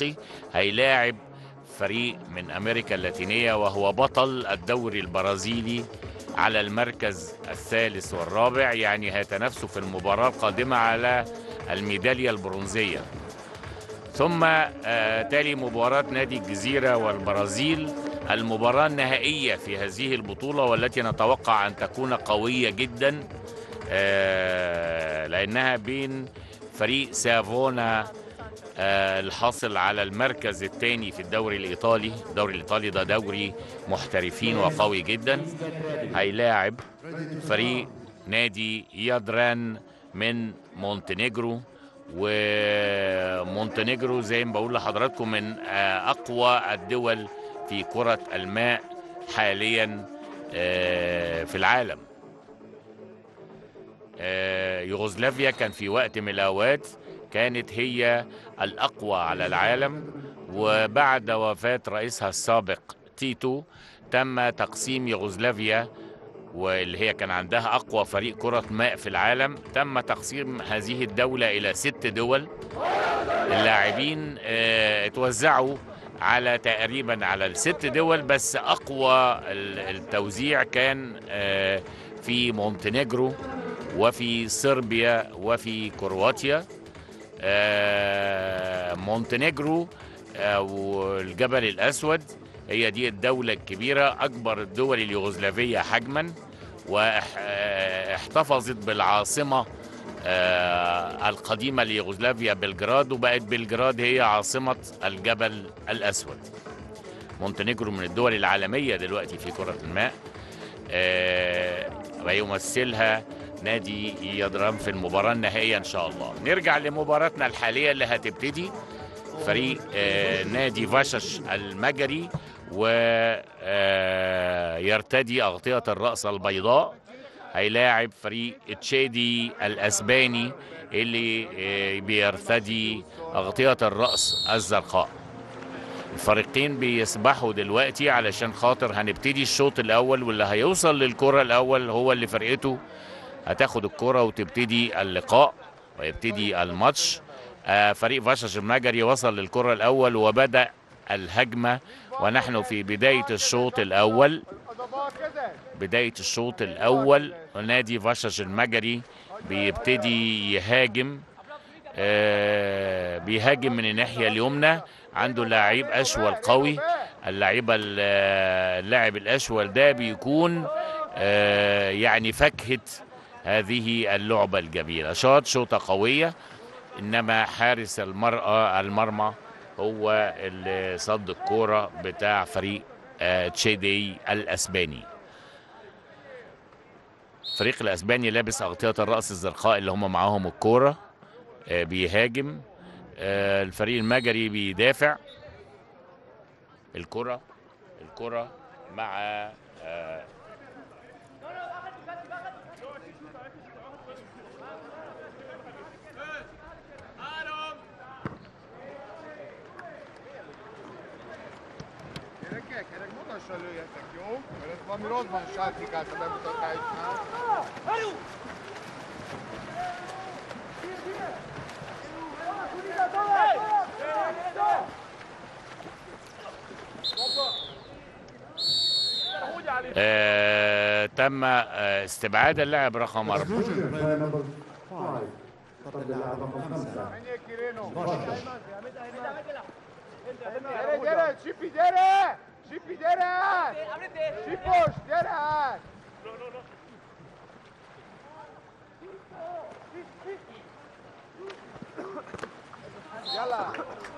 افريقي هيلاعب فريق من امريكا اللاتينيه وهو بطل الدوري البرازيلي على المركز الثالث والرابع يعني هيتنافسوا في المباراه القادمه على الميداليه البرونزيه ثم آه تالي مباراة نادي الجزيرة والبرازيل المباراة النهائية في هذه البطولة والتي نتوقع أن تكون قوية جدا آه لأنها بين فريق سافونا آه الحاصل على المركز الثاني في الدوري الإيطالي الدوري الإيطالي ده دوري محترفين وقوي جدا هيلاعب فريق نادي يادران من مونتينيجرو ومونتينيجرو زي ما بقول لحضراتكم من آه، اقوى الدول في كرة الماء حاليا آه، في العالم آه، يوغوسلافيا كان في وقت من الاوقات كانت هي الاقوى على العالم وبعد وفاة رئيسها السابق تيتو تم تقسيم يوغوسلافيا واللي هي كان عندها أقوى فريق كرة ماء في العالم تم تقسيم هذه الدولة إلى ست دول اللاعبين آه، اتوزعوا على تقريبا على الست دول بس أقوى ال- التوزيع كان آه، في مونتينيجرو وفي صربيا وفي كرواتيا آه، مونتينيجرو أو الجبل الأسود هي دي الدولة الكبيرة أكبر الدول اليوغوسلافية حجما واحتفظت بالعاصمة آه، القديمة ليوغوسلافيا بلجراد وبقت بلجراد هي عاصمة الجبل الأسود مونتينيجرو من الدول العالمية دلوقتي في كرة الماء آه، ويمثلها نادي يضرب في المباراة النهائية إن شاء الله نرجع لمباراتنا الحالية اللي هتبتدي فريق آه، نادي فاشش المجري ويرتدي أغطية الرأس البيضاء هيلاعب فريق تشادي الأسباني اللي آه، بيرتدي أغطية الرأس الزرقاء الفريقين بيسبحوا دلوقتي علشان خاطر هنبتدي الشوط الأول واللي هيوصل للكرة الأول هو اللي فرقته هتاخد الكرة وتبتدي اللقاء ويبتدي الماتش آه، فريق فاشش المجري وصل للكرة الأول وبدأ الهجمة ونحن في بداية الشوط الأول بداية الشوط الأول نادي فاشش المجري بيبتدي يهاجم آه، بيهاجم من الناحية اليمنى عنده لاعب أشول قوي اللعيبة ال- اللاعب الأشول ده بيكون آه، يعني فكهة هذه اللعبة الجميلة شاط شوطة قوية إنما حارس المرأة المرمى هو اللي صد الكورة بتاع فريق آه، تشيدي الأسباني الفريق الأسباني لابس أغطية الرأس الزرقاء اللي هم معاهم الكورة آه، بيهاجم آه، الفريق المجري بيدافع الكرة الكرة مع آه، Gyerekek, erre magasra lőjetek, jó? Mert ez valami rosszban sátrikát a bemutatásnál. آه، تم آه، استبعاد اللاعب رقم أربعة Player number five. خطأ اللاعب رقم خمسة. Menjél ki, Réno! Vasas. Gyere, gyere, Csipi, gyere! Csipi, gyere át! Csipos, gyere át! Yalla!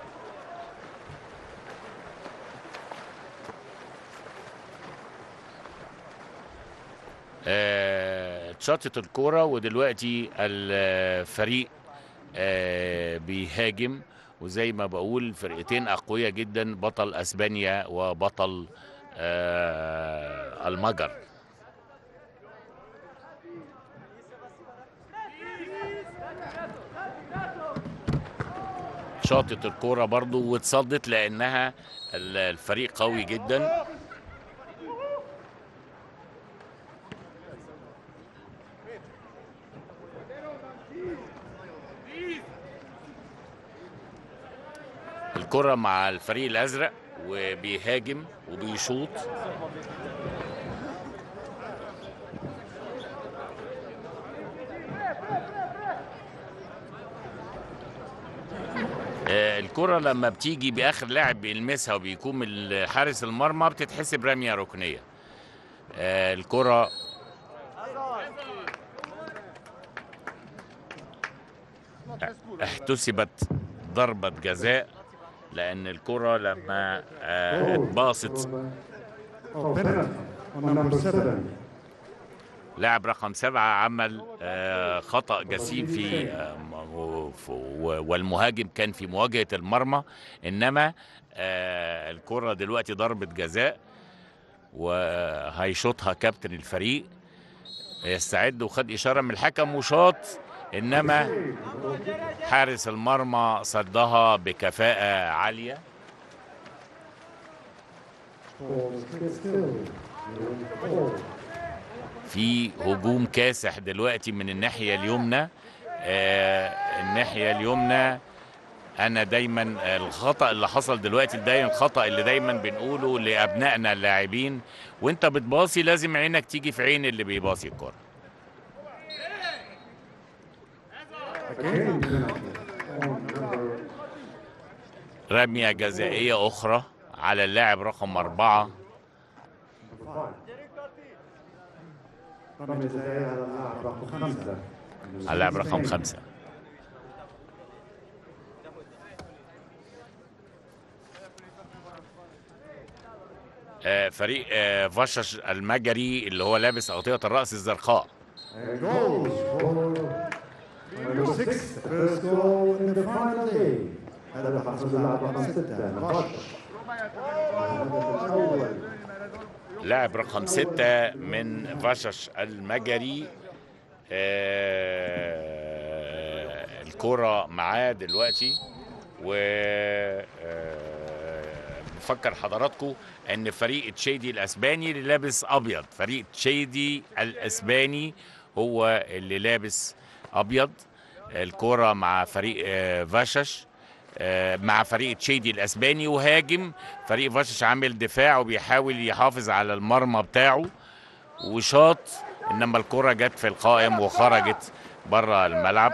آه، اتشاطت الكرة ودلوقتي الفريق آه، بيهاجم وزي ما بقول فرقتين أقوياء جدا بطل أسبانيا وبطل آه، المجر شاطت الكرة برضو واتصدت لأنها ال- الفريق قوي جدا الكرة مع الفريق الأزرق وبيهاجم وبيشوط آه، الكرة لما بتيجي بآخر لاعب بيلمسها وبيكون من حارس المرمى بتتحسب رمية ركنية آه، الكرة احتسبت ضربة جزاء لأن الكرة لما آه، اتباصت Oh, penalty on number seven. لاعب رقم سبعة عمل آه، خطأ جسيم في آه، م- ف- و- والمهاجم كان في مواجهة المرمى إنما آه، الكرة دلوقتي ضربة جزاء وهيشوطها كابتن الفريق يستعد وخد إشارة من الحكم وشاط إنما حارس المرمى صدها بكفاءة عالية Four, still. Four. في هجوم كاسح دلوقتي من الناحية اليمنى آه الناحية اليمنى أنا دايما آه، الخطأ اللي حصل دلوقتي دايما الخطأ اللي دايما بنقوله لأبنائنا اللاعبين وأنت بتباصي لازم عينك تيجي في عين اللي بيباصي الكرة Again, penalty on number رمية جزائية أخرى على اللاعب رقم أربعة five. رمي جزائية على اللاعب رقم خمسة. على اللاعب رقم خمسة آه، فريق آه، فشش المجري اللي هو لابس أغطية الرأس الزرقاء And goals for number six, first goal in the final day. هدف حصل اللاعب رقم ستة نقاش. الهدف الأول لاعب رقم ستة من فشش المجري آه، الكرة معاه دلوقتي و آه، بفكر حضراتكم ان فريق تشيدي الاسباني اللي لابس ابيض فريق تشيدي الاسباني هو اللي لابس ابيض الكرة مع فريق آه، فاشش آه، مع فريق تشيدي الاسباني وهاجم فريق فاشش عامل دفاع وبيحاول يحافظ على المرمى بتاعه وشاط انما الكرة جت في القائم وخرجت بره الملعب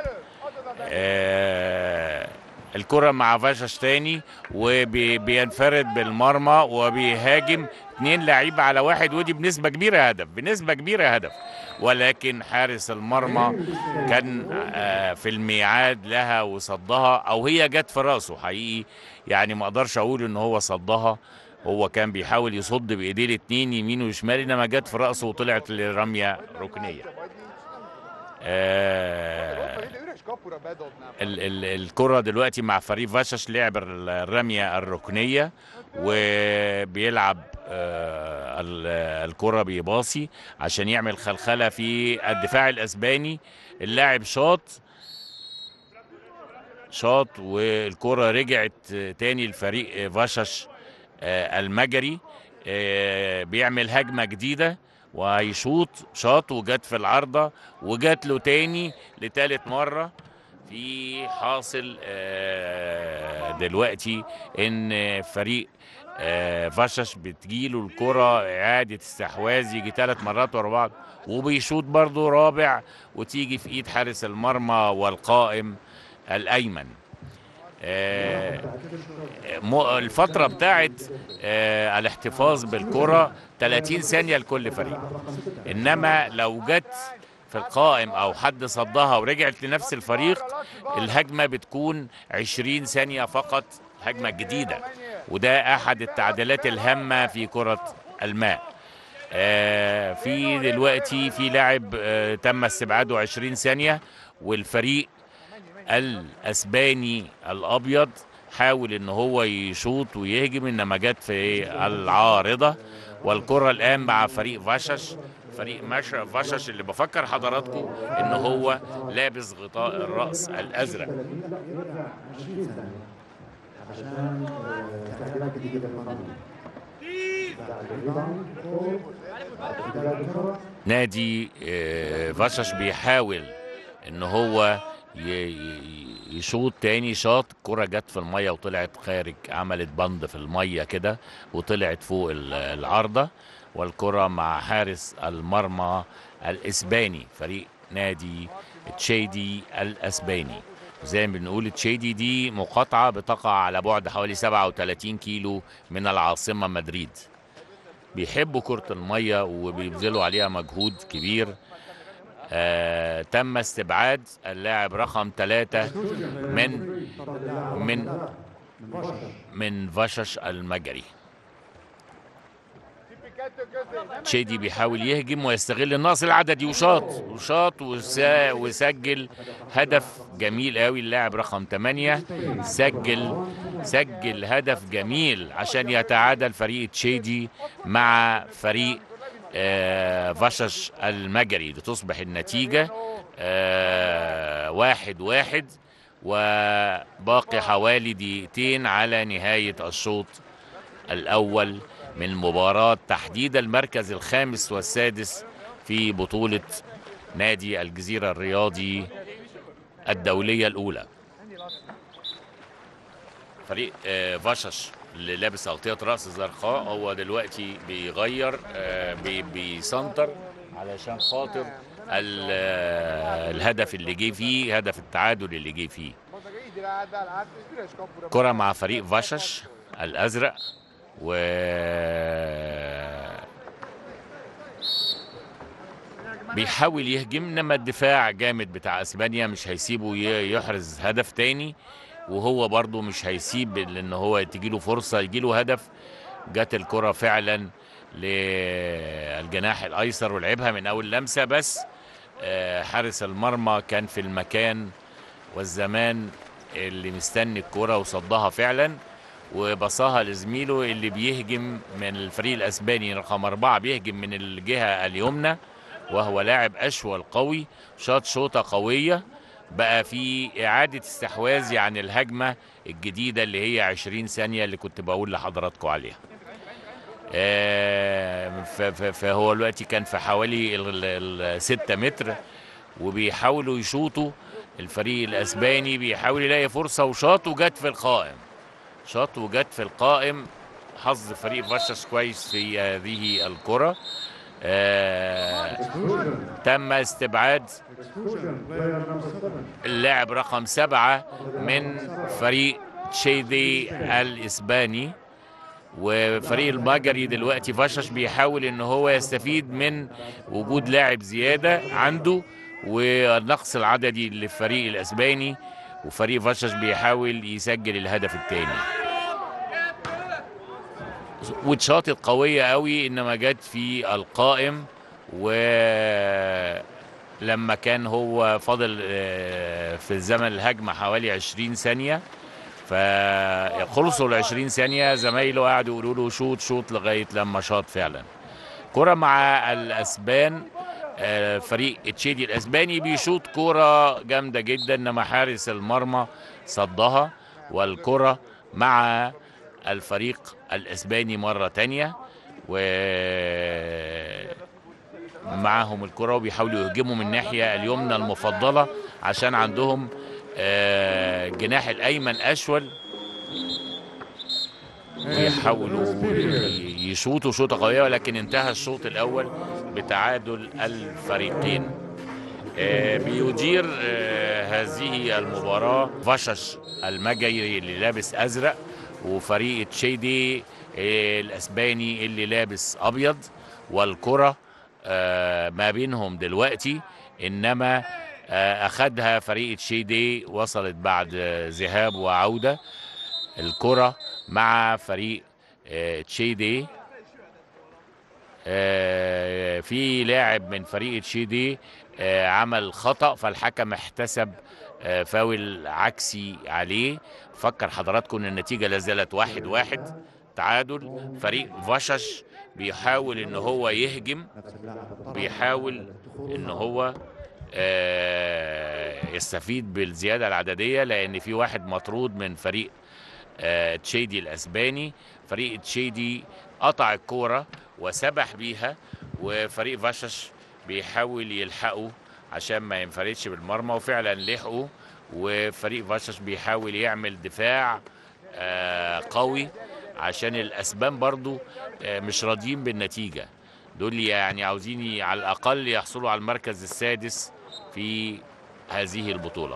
آه، الكرة مع فاشش تاني وبينفرد بالمرمى وبيهاجم اتنين لعيبة على واحد ودي بنسبة كبيرة هدف بنسبة كبيرة هدف ولكن حارس المرمى كان آه، في الميعاد لها وصدها او هي جت في راسه حقيقي يعني ما اقدرش اقول ان هو صدها هو كان بيحاول يصد بايديه الاتنين يمين وشمال انما جت في راسه وطلعت لرميه ركنيه آه Egy üres kapura bedobnám. ال ال الكرة دلوقتي مع فريق فاشش لعب ال- الرمية الركنية وبيلعب آه، ال- الكرة بيباصي عشان يعمل خلخلة في الدفاع الأسباني اللاعب شاط شاط والكرة رجعت تاني لفريق فاشش آه، المجري آه، بيعمل هجمة جديدة وهيشوط شاط وجت في العارضة وجات له تاني لتالت مرة في حاصل آه، دلوقتي ان فريق آه، فشش بتجيله الكرة إعادة استحواذ يجي ثلاث مرات ورا بعض وبيشوط برضه رابع وتيجي في إيد حارس المرمى والقائم الأيمن آه، م- الفترة بتاعت آه، الاحتفاظ بالكرة 30 ثانية لكل فريق انما لو جت في القائم او حد صدها ورجعت لنفس الفريق الهجمه بتكون 20 ثانيه فقط هجمه جديده وده احد التعديلات الهامه في كره الماء آه في دلوقتي في لاعب آه تم استبعاده 20 ثانيه والفريق الاسباني الابيض حاول ان هو يشوط ويهجم انما جت في العارضه والكره الان مع فريق فاشش فريق ماشا فاشش اللي بفكر حضراتكم ان هو لابس غطاء الراس الازرق 30 لا يرجع 20 ثانية عشان آه، تعديلات جديدة في القانون. بعد الريباوند، جول، بعد ارتداد الكرة، نادي آه، فاشش بيحاول ان هو ي- ي- يشوط تاني شاط الكرة جت في المية وطلعت خارج عملت بند في المية كده وطلعت فوق ال- العارضة والكرة مع حارس المرمى الإسباني فريق نادي تشيدي الأسباني زي ما بنقول تشيدي دي مقاطعة بتقع على بعد حوالي 37 كيلو من العاصمة مدريد بيحبوا كرة المية وبيبذلوا عليها مجهود كبير آه تم استبعاد اللاعب رقم ثلاثة من من من فاشش المجري تشيدي بيحاول يهجم ويستغل النقص العددي وشاط وشاط وسا- وسجل هدف جميل قوي اللاعب رقم 8 سجل سجل هدف جميل عشان يتعادل فريق تشيدي مع فريق آه فاشش المجري لتصبح النتيجة آه واحد واحد وباقي حوالي دقيقتين على نهاية الشوط الأول من مباراة تحديد المركز الخامس والسادس في بطولة نادي الجزيرة الرياضي الدولية الأولى فريق آه، فاشش اللي لابس أغطية رأس زرقاء هو دلوقتي بيغير آه، بي- بيسنتر علشان خاطر ال- آه، الهدف اللي جه فيه هدف التعادل اللي جه فيه Basta che gli dirà dall'altro, il scopo pure كرة مع فريق فاشش الأزرق و بيحاول يهجم انما الدفاع جامد بتاع اسبانيا مش هيسيبه ي- يحرز هدف تاني وهو برضه مش هيسيب لان هو تجيله فرصه يجيله هدف جت الكره فعلا للجناح الايسر ولعبها من اول لمسه بس آه، حارس المرمى كان في المكان والزمان اللي مستني الكرة وصدها فعلا وبصاها لزميله اللي بيهجم من الفريق الاسباني رقم أربعة بيهجم من الجهة اليمنى وهو لاعب أشول قوي شاط شوطة قوية بقى في إعادة استحواذ يعني الهجمة الجديدة اللي هي 20 ثانية اللي كنت بقول لحضراتكم عليها آه، ف- ف- فهو دلوقتي كان في حوالي ال 6 متر وبيحاولوا يشوطوا الفريق الاسباني بيحاول يلاقي فرصه وشاط وجت في القائم شاط وجت في القائم حظ فريق فاشس كويس في هذه الكره آه Exclusion. تم استبعاد Exclusion. Player number seven. اللاعب رقم سبعة من فريق تشيدي الإسباني وفريق المجري دلوقتي فشش بيحاول ان هو يستفيد من وجود لاعب زيادة عنده والنقص العددي للفريق الاسباني وفريق فشش بيحاول يسجل الهدف الثاني واتشاطت قوية قوي انما جت في القائم ولما كان هو فاضل آه، في الزمن الهجمة حوالي 20 ثانية فخلصوا ال 20 ثانية زمايله قعدوا يقولوا له شوط شوط لغاية لما شاط فعلا كرة مع الأسبان آه، فريق تشيدي الأسباني بيشوط كرة جامدة جدا إنما حارس المرمى صدها والكرة مع الفريق الأسباني مرة تانية و معاهم الكرة وبيحاولوا يهجموا من الناحية اليمنى المفضلة عشان عندهم آه، الجناح الأيمن أشول بيحاولوا ي- يشوطوا شوطة قوية ولكن انتهى الشوط الأول بتعادل الفريقين آه، بيدير آه، هذه المباراة فشش المجري اللي لابس أزرق وفريق تشيدي آه، الأسباني اللي لابس أبيض والكرة آه، ما بينهم دلوقتي إنما آه، أخدها فريق تشيدي وصلت بعد آه، ذهاب وعودة الكرة مع فريق آه، تشيدي آه، في لاعب من فريق تشيدي آه، عمل خطأ فالحكم احتسب آه، فاول عكسي عليه فكر حضراتكم ان النتيجة لا زالت واحد واحد تعادل فريق فشش بيحاول ان هو يهجم نفس اللاعب الطرف. بيحاول ان هو آه، يستفيد بالزياده العدديه لان في واحد مطرود من فريق آه، تشيدي الاسباني فريق تشيدي قطع الكوره وسبح بيها وفريق فاشش بيحاول يلحقه عشان ما ينفردش بالمرمى وفعلا لحقوا وفريق فاشش بيحاول يعمل دفاع آه، قوي عشان الاسبان برضو آه، مش راضيين بالنتيجه دول يعني عاوزين ي- على الاقل يحصلوا على المركز السادس في هذه البطوله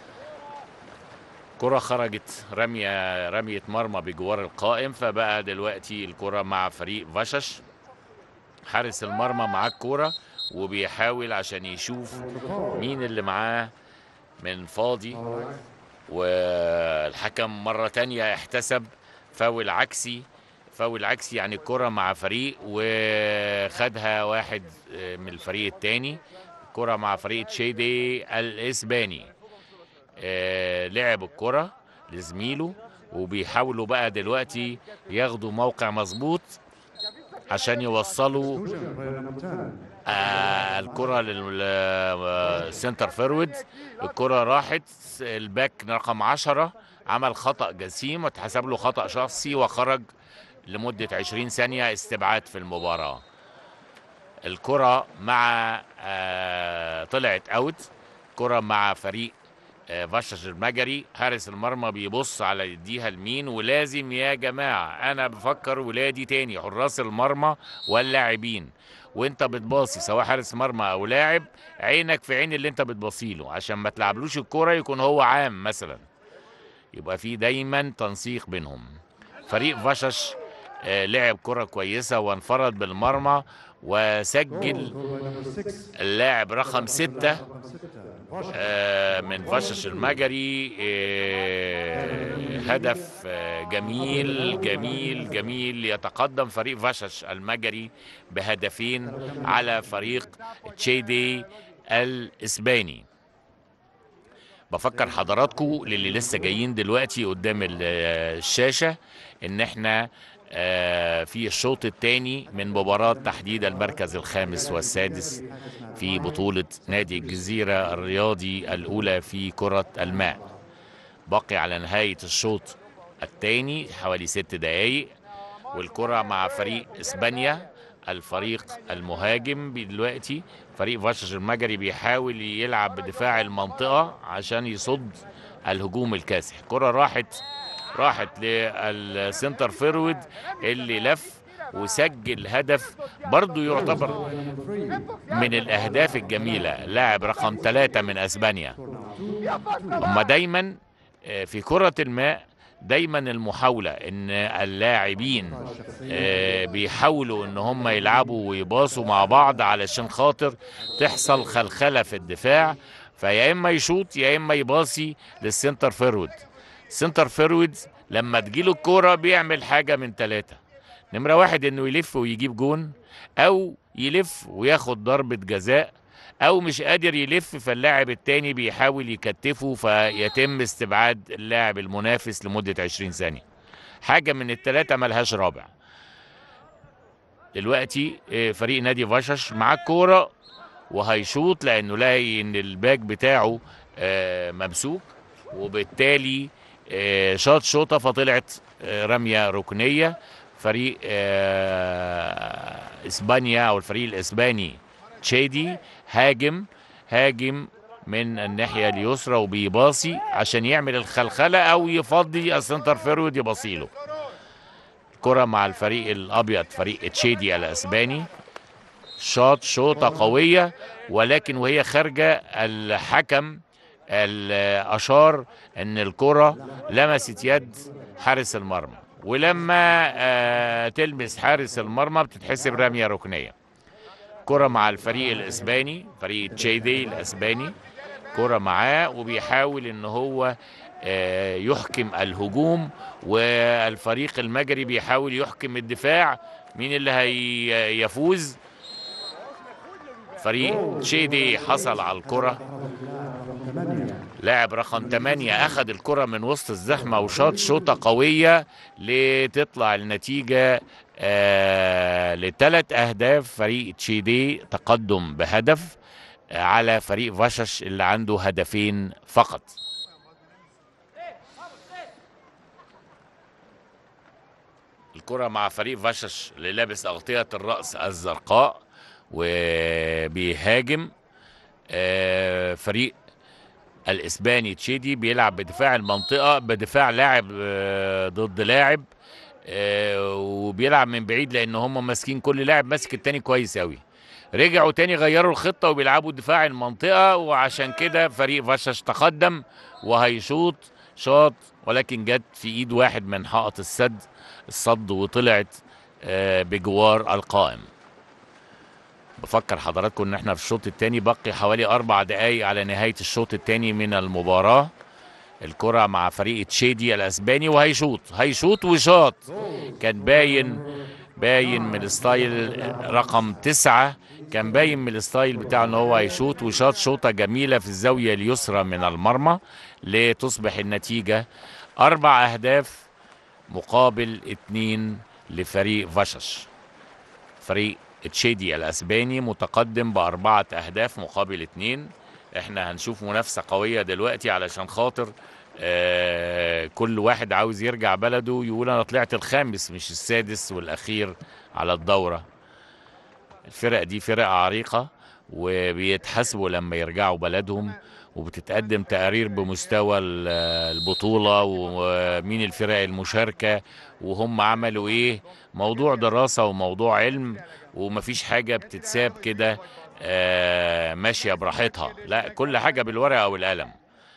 كرة خرجت رمية رمية مرمى بجوار القائم فبقى دلوقتي الكرة مع فريق فاشش حارس المرمى معاه الكرة وبيحاول عشان يشوف مين اللي معاه من فاضي والحكم مرة تانية احتسب فاول عكسي فاول عكسي يعني الكرة مع فريق وخدها واحد آه، من الفريق التاني كرة مع فريق تشيدي الإسباني آه، لعب الكرة لزميله وبيحاولوا بقى دلوقتي ياخدوا موقع مظبوط عشان يوصلوا آه الكرة للسنتر فيرود الكرة راحت الباك رقم عشرة عمل خطأ جسيم واتحسب له خطأ شخصي وخرج لمدة 20 ثانية استبعاد في المباراة الكرة مع آه طلعت اوت كرة مع فريق آه، فشش المجري حارس المرمى بيبص على يديها لمين ولازم يا جماعة أنا بفكر ولادي تاني حراس المرمى واللاعبين وانت بتباصي سواء حارس مرمى او لاعب عينك في عين اللي انت بتباصيله عشان ما تلعبلوش الكرة يكون هو عام مثلا يبقى في دايما تنسيق بينهم فريق فشش آه، لعب كرة كويسة وانفرد بالمرمى وسجل اللاعب رقم ستة آه، من فشش المجري آه، هدف آه، جميل جميل جميل يتقدم فريق فشش المجري بهدفين على فريق تشيدي الاسباني بفكر حضراتكم للي لسه جايين دلوقتي قدام ال- الشاشة ان احنا آه، في الشوط الثاني من مباراة تحديد المركز الخامس والسادس في بطولة نادي الجزيرة الرياضي الأولى في كرة الماء باقي على نهاية الشوط الثاني حوالي ست دقايق والكرة مع فريق إسبانيا الفريق المهاجم دلوقتي فريق فاشش المجري بيحاول يلعب بدفاع المنطقة عشان يصد الهجوم الكاسح كرة راحت راحت للسنتر فيرود اللي لف وسجل هدف برضو يعتبر من الأهداف الجميلة لاعب رقم ثلاثة من أسبانيا هما دايما آه، في كرة الماء دايما المحاولة ان اللاعبين آه، بيحاولوا ان هم يلعبوا ويباصوا مع بعض علشان خاطر تحصل خلخلة في الدفاع فيا اما يشوط يا اما يباصي للسنتر فيرود السنتر فيرود لما تجيله الكورة بيعمل حاجة من ثلاثة نمرة واحد انه يلف ويجيب جون او يلف وياخد ضربة جزاء او مش قادر يلف فاللاعب التاني بيحاول يكتفه فيتم استبعاد اللاعب المنافس لمدة 20 ثانية حاجة من التلاتة ملهاش رابع دلوقتي آه، فريق نادي فاشش معاه الكورة وهيشوط لانه لاقي ان الباك بتاعه آه، ممسوك وبالتالي آه، شاط شوطة فطلعت آه، رمية ركنية فريق آه، اسبانيا او الفريق الاسباني تشيدي هاجم هاجم من الناحيه اليسرى وبيباصي عشان يعمل الخلخله او يفضي السنتر فيرود يباصيله كرة مع الفريق الابيض فريق تشيدي الاسباني شاط شوطه قويه ولكن وهي خارجه الحكم ال- اشار ان الكره لمست يد حارس المرمى ولما آه، تلمس حارس المرمى بتتحسب رميه ركنيه كرة مع الفريق الاسباني فريق تشيدي الاسباني كرة معاه وبيحاول ان هو آه، يحكم الهجوم والفريق المجري بيحاول يحكم الدفاع مين اللي هيفوز فريق تشيدي حصل على الكرة لاعب رقم 8 اخذ الكرة من وسط الزحمة وشاط شوطة قوية لتطلع النتيجة آه لثلاث اهداف فريق تشيدي تقدم بهدف آه، على فريق فاشش اللي عنده هدفين فقط الكرة مع فريق فاشش اللي لابس أغطية الرأس الزرقاء وبيهاجم آه، فريق الاسباني تشيدي بيلعب بدفاع المنطقه بدفاع لاعب آه، ضد لاعب آه، وبيلعب من بعيد لان هم ماسكين كل لاعب ماسك التاني كويس قوي رجعوا تاني غيروا الخطه وبيلعبوا دفاع المنطقه وعشان كده فريق فشش تقدم وهيشوط شاط ولكن جت في ايد واحد من حائط السد الصد وطلعت آه، بجوار القائم بفكر حضراتكم ان احنا في الشوط الثاني بقي حوالي اربع دقايق على نهايه الشوط الثاني من المباراه الكره مع فريق تشيدي الاسباني وهيشوط هيشوط وشاط كان باين باين من الستايل رقم تسعة كان باين من الستايل بتاعه ان هو هيشوط وشاط شوطه جميله في الزاويه اليسرى من المرمى لتصبح النتيجه اربع اهداف مقابل اتنين لفريق فشش فريق تشيدي الاسباني متقدم باربعه اهداف مقابل اتنين احنا هنشوف منافسه قويه دلوقتي علشان خاطر آه كل واحد عاوز يرجع بلده يقول انا طلعت الخامس مش السادس والاخير على الدوره الفرق دي فرق عريقه وبيتحاسبوا لما يرجعوا بلدهم وبتتقدم تقارير بمستوى ال- البطوله ومين الفرق المشاركه وهم عملوا ايه موضوع دراسه وموضوع علم ومفيش حاجه بتتساب كده آه، ماشيه براحتها لا كل حاجه بالورقه والقلم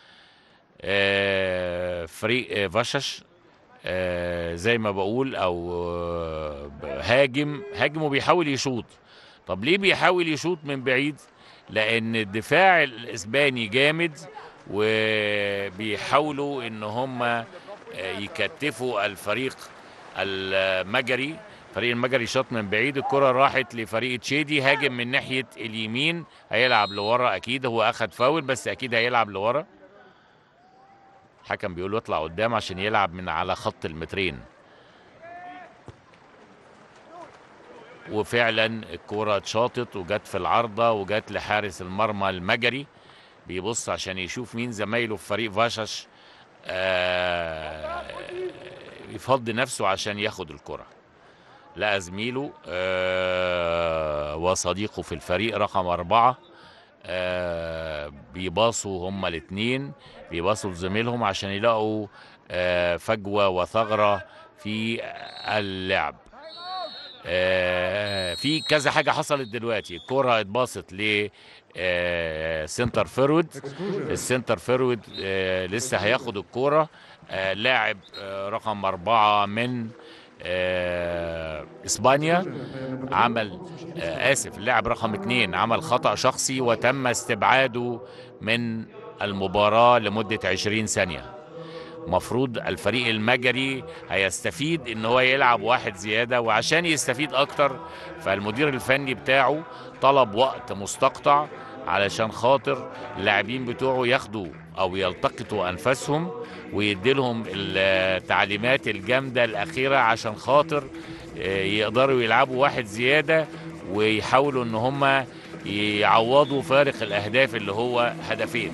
آه، فريق آه، فشش آه، زي ما بقول او آه، هاجم هاجم وبيحاول يشوط طب ليه بيحاول يشوط من بعيد لان الدفاع الاسباني جامد وبيحاولوا ان هم آه، يكتفوا الفريق المجري فريق المجري شاط من بعيد الكرة راحت لفريق تشيدي هاجم من ناحية اليمين هيلعب لورا أكيد هو أخد فاول بس أكيد هيلعب لورا الحكم بيقول له اطلع قدام عشان يلعب من على خط المترين وفعلا الكرة اتشاطت وجت في العارضة وجت لحارس المرمى المجري بيبص عشان يشوف مين زمايله في فريق فاشش آه يفضي نفسه عشان ياخد الكرة لقى زميله آه وصديقه في الفريق رقم أربعة آه بيباصوا هما الاتنين بيباصوا لزميلهم عشان يلاقوا آه فجوة وثغرة في اللعب آه في كذا حاجة حصلت دلوقتي الكرة اتباصت ل آه سنتر فيرود السنتر فيرود آه لسه هياخد الكرة آه لاعب آه رقم أربعة من آه اسبانيا عمل آه اسف اللاعب رقم اتنين عمل خطأ شخصي وتم استبعاده من المباراة لمدة 20 ثانية مفروض الفريق المجري هيستفيد ان هو يلعب واحد زيادة وعشان يستفيد اكتر فالمدير الفني بتاعه طلب وقت مستقطع علشان خاطر اللاعبين بتوعه ياخدوا او يلتقطوا انفاسهم ويديلهم التعليمات الجامده الاخيره عشان خاطر آه، يقدروا يلعبوا واحد زياده ويحاولوا ان هم يعوضوا فارق الاهداف اللي هو هدفين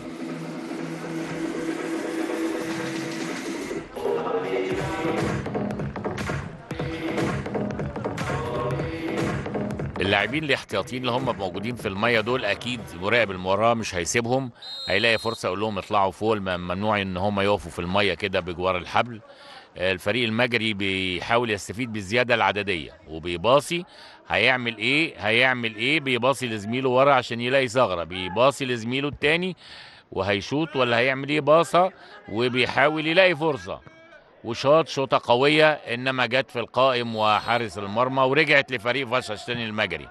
اللاعبين الاحتياطيين اللي هم موجودين في الميه دول اكيد مراقب المباراه مش هيسيبهم هيلاقي فرصه يقول لهم اطلعوا فوق الم- ممنوع ان هم يقفوا في الميه كده بجوار الحبل آه، الفريق المجري بيحاول يستفيد بالزياده العدديه وبيباصي هيعمل ايه هيعمل ايه بيباصي لزميله ورا عشان يلاقي ثغره بيباصي لزميله التاني وهيشوط ولا هيعمل ايه باصه وبيحاول يلاقي فرصه وشاط شوطه قويه انما جت في القائم وحارس المرمى ورجعت لفريق فشش تاني المجري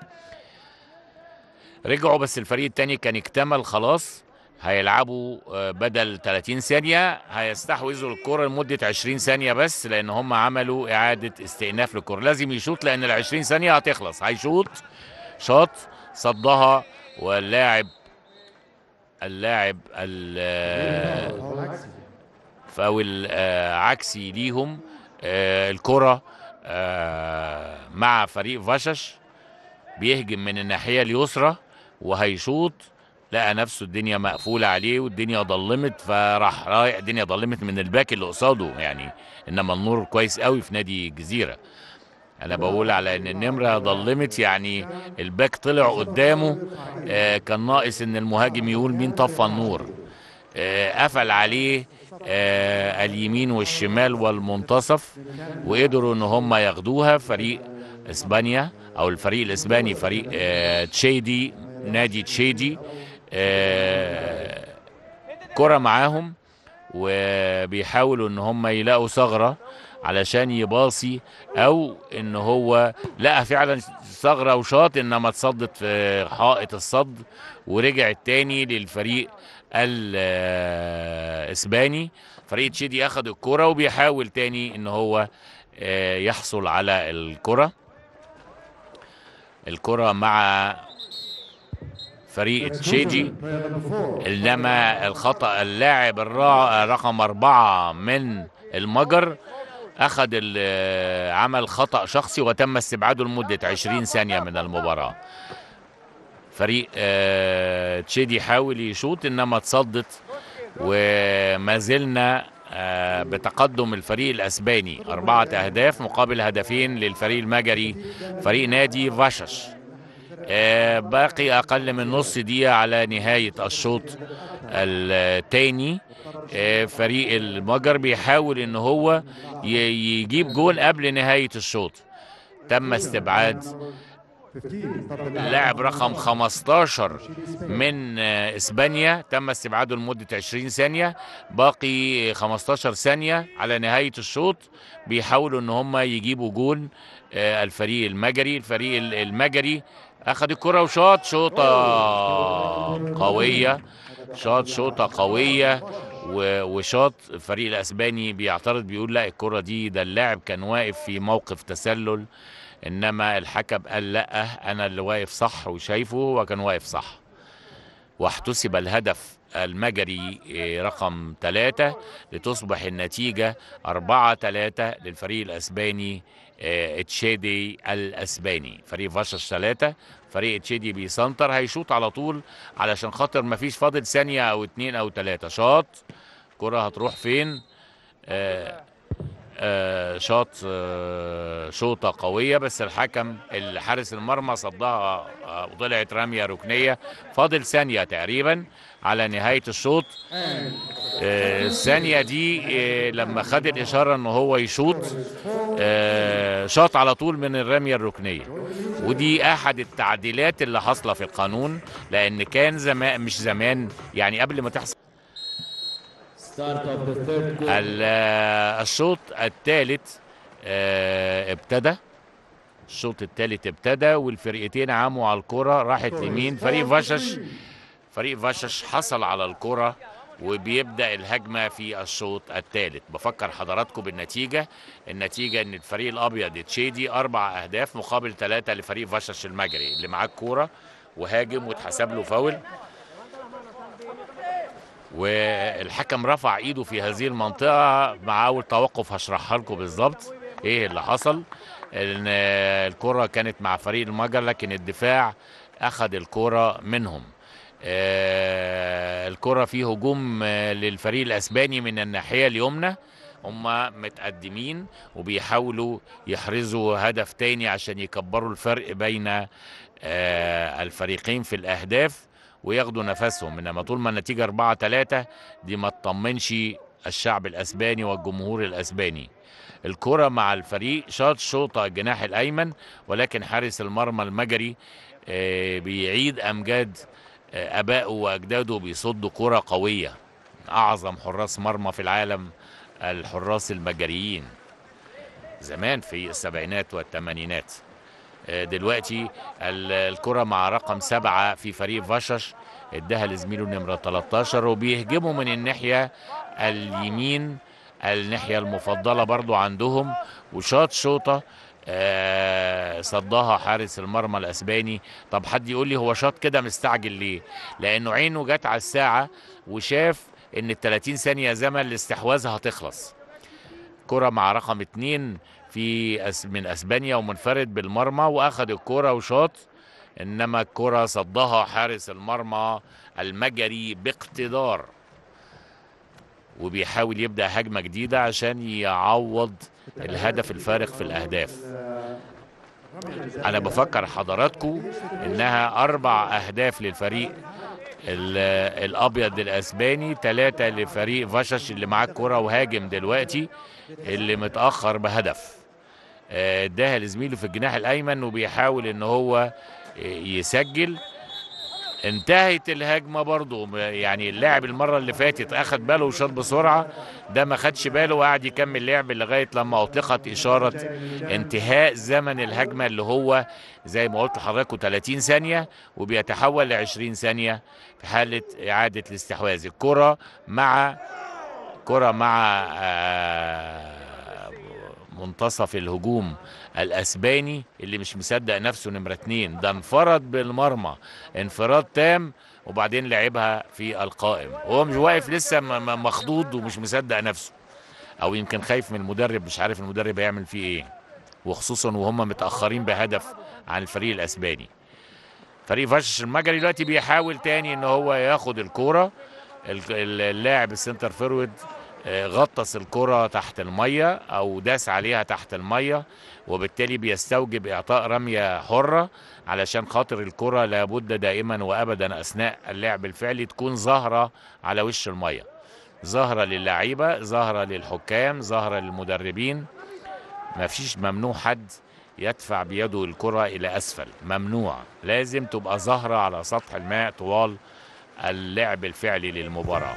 رجعوا بس الفريق التاني كان اكتمل خلاص هيلعبوا آه، بدل 30 ثانية هيستحوذوا الكرة لمدة 20 ثانية بس لأن هم عملوا إعادة استئناف للكرة لازم يشوط لأن ال 20 ثانية هتخلص هيشوط شاط صدها واللاعب اللاعب ال- فاول آه، عكسي ليهم آه، الكرة آه، مع فريق فشش بيهجم من الناحية اليسرى وهيشوط لقى نفسه الدنيا مقفولة عليه والدنيا ضلمت فراح رايح الدنيا ضلمت من الباك اللي قصاده يعني انما النور كويس قوي في نادي الجزيرة انا بقول على ان النمرة ضلمت يعني الباك طلع قدامه آه كان ناقص ان المهاجم يقول مين طفى النور آه، قفل عليه آه، اليمين والشمال والمنتصف وقدروا ان هم ياخدوها فريق اسبانيا او الفريق الاسباني فريق آه، تشيدي نادي تشيدي آه، كرة معاهم وبيحاولوا ان هم يلاقوا ثغرة علشان يباصي او ان هو لقى فعلا ثغرة وشاط انما اتصدت في حائط الصد ورجع تاني للفريق الاسباني فريق تشيدي اخذ الكرة وبيحاول تاني ان هو آه، يحصل على الكرة الكرة مع فريق تشيدي Player number four. انما الخطا اللاعب الرا- رقم أربعة من المجر اخذ ال- عمل خطا شخصي وتم استبعاده لمده 20 ثانيه من المباراه فريق آه، تشيدي حاول يشوط انما اتصدت وما زلنا آه، بتقدم الفريق الاسباني اربعه اهداف مقابل هدفين للفريق المجري فريق نادي فاشش آه، باقي اقل من نص دقيقه على نهايه الشوط الثاني فريق المجر بيحاول ان هو ي- يجيب جول قبل نهايه الشوط تم استبعاد 15 طرد اللاعب اللاعب رقم 15 من آه، اسبانيا تم استبعاده لمده 20 ثانيه باقي 15 ثانيه على نهايه الشوط بيحاولوا ان هم يجيبوا جول آه، الفريق المجري الفريق ال- المجري اخذ الكره وشاط شوطه قويه شاط شوطه قويه و- وشاط الفريق الاسباني بيعترض بيقول لا الكره دي ده اللاعب كان واقف في موقف تسلل انما الحكم قال لا انا اللي واقف صح وشايفه هو كان واقف صح واحتسب الهدف المجري إيه، رقم ثلاثة لتصبح النتيجة أربعة ثلاثة للفريق الأسباني إيه، تشيدي الأسباني فريق فاشش ثلاثة فريق تشيدي بيسنتر هيشوط على طول علشان خاطر مفيش فاضل ثانية أو اتنين أو تلاتة شاط كرة هتروح فين آه آه، شاط آه، شوطه قويه بس الحكم الحارس المرمى صدها آه، وطلعت رميه ركنيه فاضل ثانيه تقريبا على نهايه الشوط آه، الثانيه دي آه، لما خد الاشاره ان هو يشوط آه، شاط على طول من الرميه الركنيه ودي احد التعديلات اللي حاصله في القانون لان كان زمان مش زمان يعني قبل ما تحصل Start of the third goal. ال- آه، الشوط الثالث ابتدى الشوط الثالث ابتدى والفرقتين عاموا على الكرة راحت لمين فريق فاشش فريق فاشش حصل على الكرة وبيبدأ الهجمة في الشوط الثالث بفكر حضراتكم بالنتيجة النتيجة ان الفريق الابيض تشيدي اربع اهداف مقابل ثلاثة لفريق فاشش المجري اللي معاه الكورة وهاجم واتحسب له فاول والحكم رفع ايده في هذه المنطقه مع اول توقف هشرحها لكم بالظبط ايه اللي حصل ان الكره كانت مع فريق المجر لكن الدفاع اخذ الكره منهم آه، الكره في هجوم آه، للفريق الاسباني من الناحيه اليمنى هم متقدمين وبيحاولوا يحرزوا هدف تاني عشان يكبروا الفرق بين آه، الفريقين في الاهداف وياخدوا نفسهم انما طول ما النتيجه 4 3 دي ما تطمنش الشعب الاسباني والجمهور الاسباني الكرة مع الفريق شاط شوطة الجناح الأيمن ولكن حارس المرمى المجري آه، بيعيد أمجاد آه، آبائه وأجداده بيصدوا كرة قوية أعظم حراس مرمى في العالم الحراس المجريين زمان في السبعينات والثمانينات آه، دلوقتي ال- الكرة مع رقم سبعة في فريق فاشش اداها لزميله نمرة 13 وبيهجموا من الناحية اليمين الناحية المفضلة برضو عندهم وشاط شوطة آه، صدها حارس المرمى الاسباني طب حد يقول لي هو شاط كده مستعجل ليه لانه عينه جت على الساعة وشاف ان ال 30 ثانية زمن الاستحواذ هتخلص كرة مع رقم اتنين في أس من اسبانيا ومنفرد بالمرمى واخد الكرة وشاط انما الكرة صدها حارس المرمى المجري باقتدار وبيحاول يبدا هجمه جديده عشان يعوض الهدف الفارق في الاهداف انا بفكر حضراتكم انها اربع اهداف للفريق ال- الابيض الاسباني ثلاثة لفريق فاشش اللي معاه الكرة وهاجم دلوقتي اللي متأخر بهدف آه، اداها لزميله في الجناح الايمن وبيحاول ان هو يسجل انتهت الهجمه برضه يعني اللاعب المره اللي فاتت اخد باله وشاط بسرعه ده ما خدش باله وقعد يكمل لعب لغايه لما اطلقت اشاره انتهاء زمن الهجمه اللي هو زي ما قلت لحضراتكم 30 ثانيه وبيتحول ل 20 ثانيه في حاله اعاده الاستحواذ الكره مع كره مع آه، منتصف الهجوم الاسباني اللي مش مصدق نفسه نمره اتنين ده انفرد بالمرمى انفراد تام وبعدين لعبها في القائم هو مش واقف لسه م- م- مخضوض ومش مصدق نفسه او يمكن خايف من المدرب مش عارف المدرب هيعمل فيه ايه وخصوصا وهم متاخرين بهدف عن الفريق الاسباني فريق فاشش المجري دلوقتي بيحاول تاني ان هو ياخد الكوره ال- ال- اللاعب السنتر فيرود آه، غطس الكرة تحت المية أو داس عليها تحت المية وبالتالي بيستوجب إعطاء رمية حرة علشان خاطر الكرة لابد دائما وأبدا أثناء اللعب الفعلي تكون ظاهرة على وش المية ظاهرة للعيبة ظاهرة للحكام ظاهرة للمدربين ما فيش ممنوع حد يدفع بيده الكرة إلى أسفل ممنوع لازم تبقى ظاهرة على سطح الماء طوال اللعب الفعلي للمباراة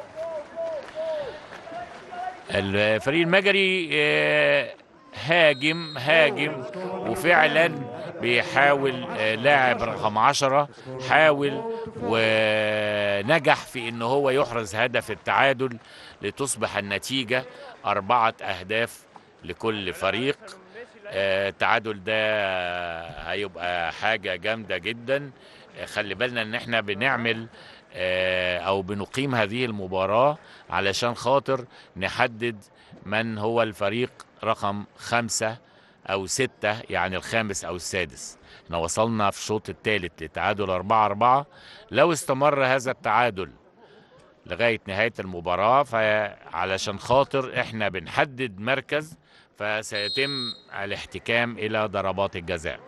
الفريق المجري آه، هاجم هاجم وفعلا بيحاول آه، لاعب رقم عشرة حاول ونجح في ان هو يحرز هدف التعادل لتصبح النتيجة أربعة أهداف لكل فريق آه، التعادل ده هيبقى حاجة جامدة جدا آه، خلي بالنا ان احنا بنعمل آه، او بنقيم هذه المباراة علشان خاطر نحدد من هو الفريق رقم خمسة او ستة يعني الخامس او السادس احنا وصلنا في الشوط الثالث لتعادل أربعة أربعة لو استمر هذا التعادل لغاية نهاية المباراة فعلشان خاطر احنا بنحدد مركز فسيتم الاحتكام إلى ضربات الجزاء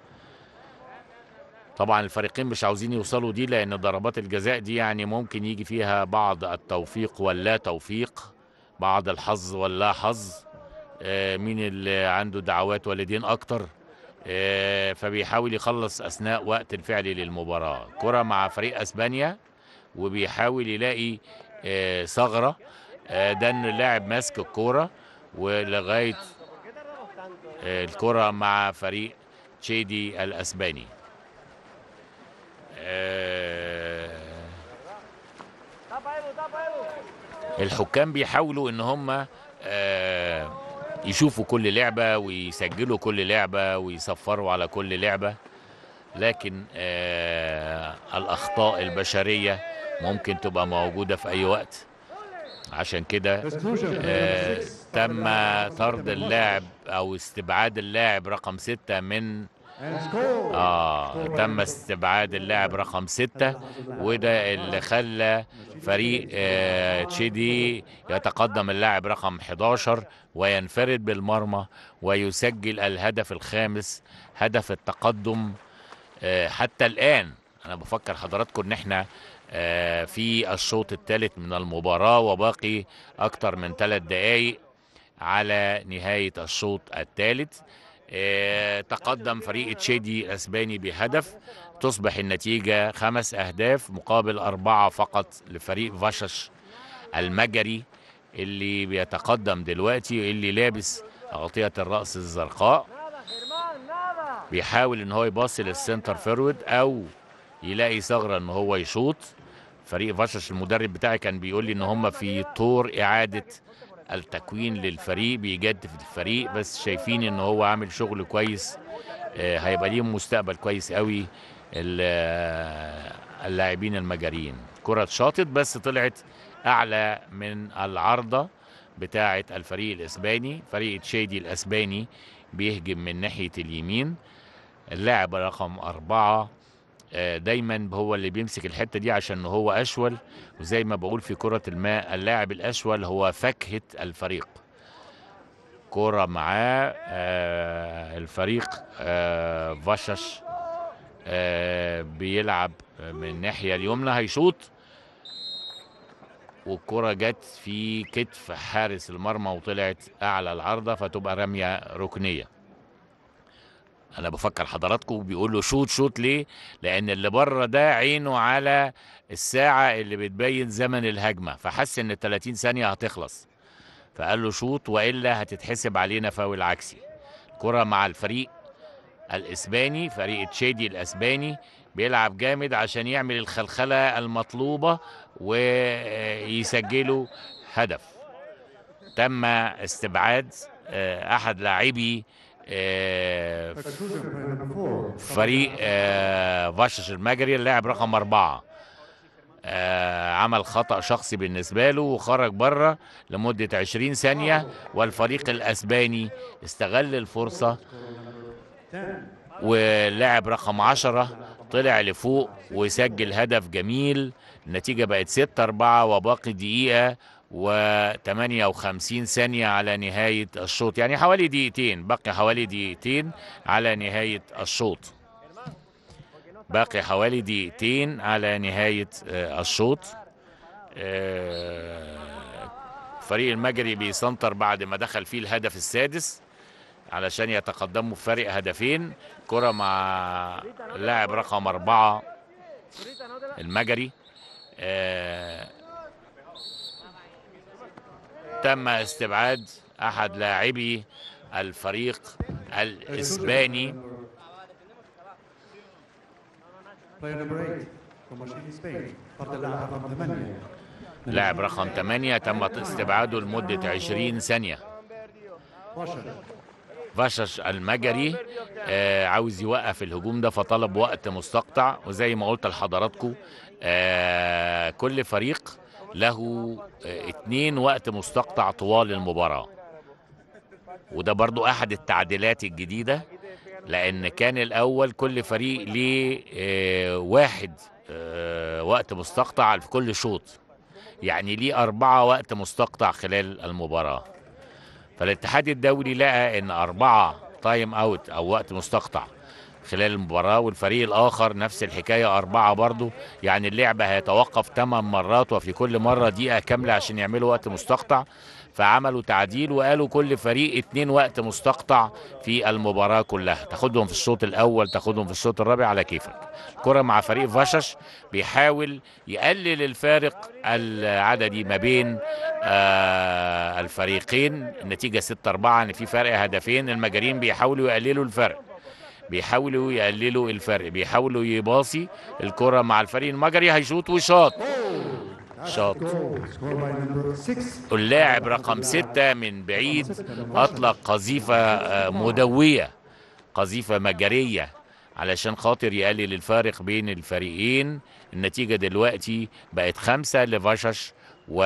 طبعا الفريقين مش عاوزين يوصلوا دي لأن ضربات الجزاء دي يعني ممكن يجي فيها بعض التوفيق واللا توفيق بعض الحظ واللا حظ آه، مين اللي عنده دعوات والدين أكتر آه، فبيحاول يخلص أثناء وقت الفعلي للمباراة كرة مع فريق أسبانيا وبيحاول يلاقي آه، ثغرة آه، ده ان اللاعب ماسك الكوره ولغايه آه، الكره مع فريق تشيدي الاسباني آه، الحكام بيحاولوا ان هم آه، يشوفوا كل لعبه ويسجلوا كل لعبه ويصفروا على كل لعبه لكن آه الاخطاء البشريه ممكن تبقى موجوده في اي وقت عشان كده آه تم طرد اللاعب او استبعاد اللاعب رقم ستة من اه تم استبعاد اللاعب رقم ستة وده اللي خلى فريق آه تشيدي يتقدم اللاعب رقم 11 وينفرد بالمرمى ويسجل الهدف الخامس هدف التقدم آه حتى الآن أنا بفكر حضراتكم إن إحنا آه في الشوط الثالث من المباراة وباقي أكتر من ثلاث دقايق على نهاية الشوط الثالث آه تقدم فريق تشيدي الأسباني بهدف تصبح النتيجة خمس أهداف مقابل أربعة فقط لفريق فاشش المجري اللي بيتقدم دلوقتي اللي لابس أغطية الرأس الزرقاء بيحاول ان هو يباصي للسنتر فيرود او يلاقي ثغره ان هو يشوط فريق فاشش المدرب بتاعي كان بيقول لي ان هم في طور اعاده التكوين للفريق بيجدد الفريق بس شايفين ان هو عامل شغل كويس آه هيبقى ليهم مستقبل كويس قوي اللاعبين المجاريين كرة شاطت بس طلعت اعلى من العارضه بتاعه الفريق الاسباني فريق تشيدي الاسباني بيهجم من ناحيه اليمين اللاعب رقم أربعة دايما هو اللي بيمسك الحتة دي عشان هو أشول وزي ما بقول في كرة الماء اللاعب الأشول هو فاكهة الفريق كرة معاه الفريق فاشش بيلعب من الناحيه اليمنى هيشوط والكره جت في كتف حارس المرمى وطلعت اعلى العارضه فتبقى رميه ركنيه انا بفكر حضراتكم بيقول له شوت شوت ليه لان اللي بره ده عينه على الساعه اللي بتبين زمن الهجمه فحس ان ال 30 ثانيه هتخلص فقال له شوت والا هتتحسب علينا فاول عكسي كره مع الفريق الاسباني فريق تشيدي الاسباني بيلعب جامد عشان يعمل الخلخله المطلوبه ويسجلوا هدف تم استبعاد آه، احد لاعبي آه، Exclusion by number four. فريق آه، فاشش المجري اللاعب رقم أربعة آه، عمل خطأ شخصي بالنسبة له وخرج بره لمدة 20 ثانية والفريق الأسباني استغل الفرصة واللاعب رقم 10 طلع لفوق وسجل هدف جميل النتيجة بقت 6 4 وباقي دقيقة و58 ثانية على نهاية الشوط يعني حوالي دقيقتين بقي حوالي دقيقتين على نهاية الشوط باقي حوالي دقيقتين على نهاية آه، الشوط آه، فريق المجري بيسنتر بعد ما دخل فيه الهدف السادس علشان يتقدموا بفارق هدفين كرة مع اللاعب رقم أربعة المجري آه، تم استبعاد أحد لاعبي الفريق الإسباني Player number eight from Machine Spain. فرد اللاعب رقم ثمانية. لاعب رقم 8 تم استبعاده لمدة 20 ثانية بشر. فاشش المجري آه عاوز يوقف الهجوم ده فطلب وقت مستقطع وزي ما قلت لحضراتكم آه كل فريق له آه اتنين وقت مستقطع طوال المباراة وده برضو احد التعديلات الجديدة لان كان الاول كل فريق ليه آه واحد آه وقت مستقطع في كل شوط يعني ليه أربعة وقت مستقطع خلال المباراة فالاتحاد الدولي لقى ان اربعه تايم اوت او وقت مستقطع خلال المباراه والفريق الاخر نفس الحكايه اربعه برضو يعني اللعبه هيتوقف ثمان مرات وفي كل مره دقيقه كامله عشان يعملوا وقت مستقطع فعملوا تعديل وقالوا كل فريق اتنين وقت مستقطع في المباراه كلها تاخدهم في الشوط الاول تاخدهم في الشوط الرابع على كيفك كرة مع فريق فاشش بيحاول يقلل الفارق العددي ما بين آه الفريقين النتيجة 6 4 ان في فرق هدفين المجارين بيحاولوا يقللوا الفرق بيحاولوا يقللوا الفرق بيحاولوا يباصي الكرة مع الفريق المجري هيشوط وشاط شاط Goal scored by number six. اللاعب رقم ستة من بعيد أطلق قذيفة آه، مدوية قذيفة مجرية علشان خاطر يقلل الفارق بين الفريقين النتيجة دلوقتي بقت خمسة لفاشش و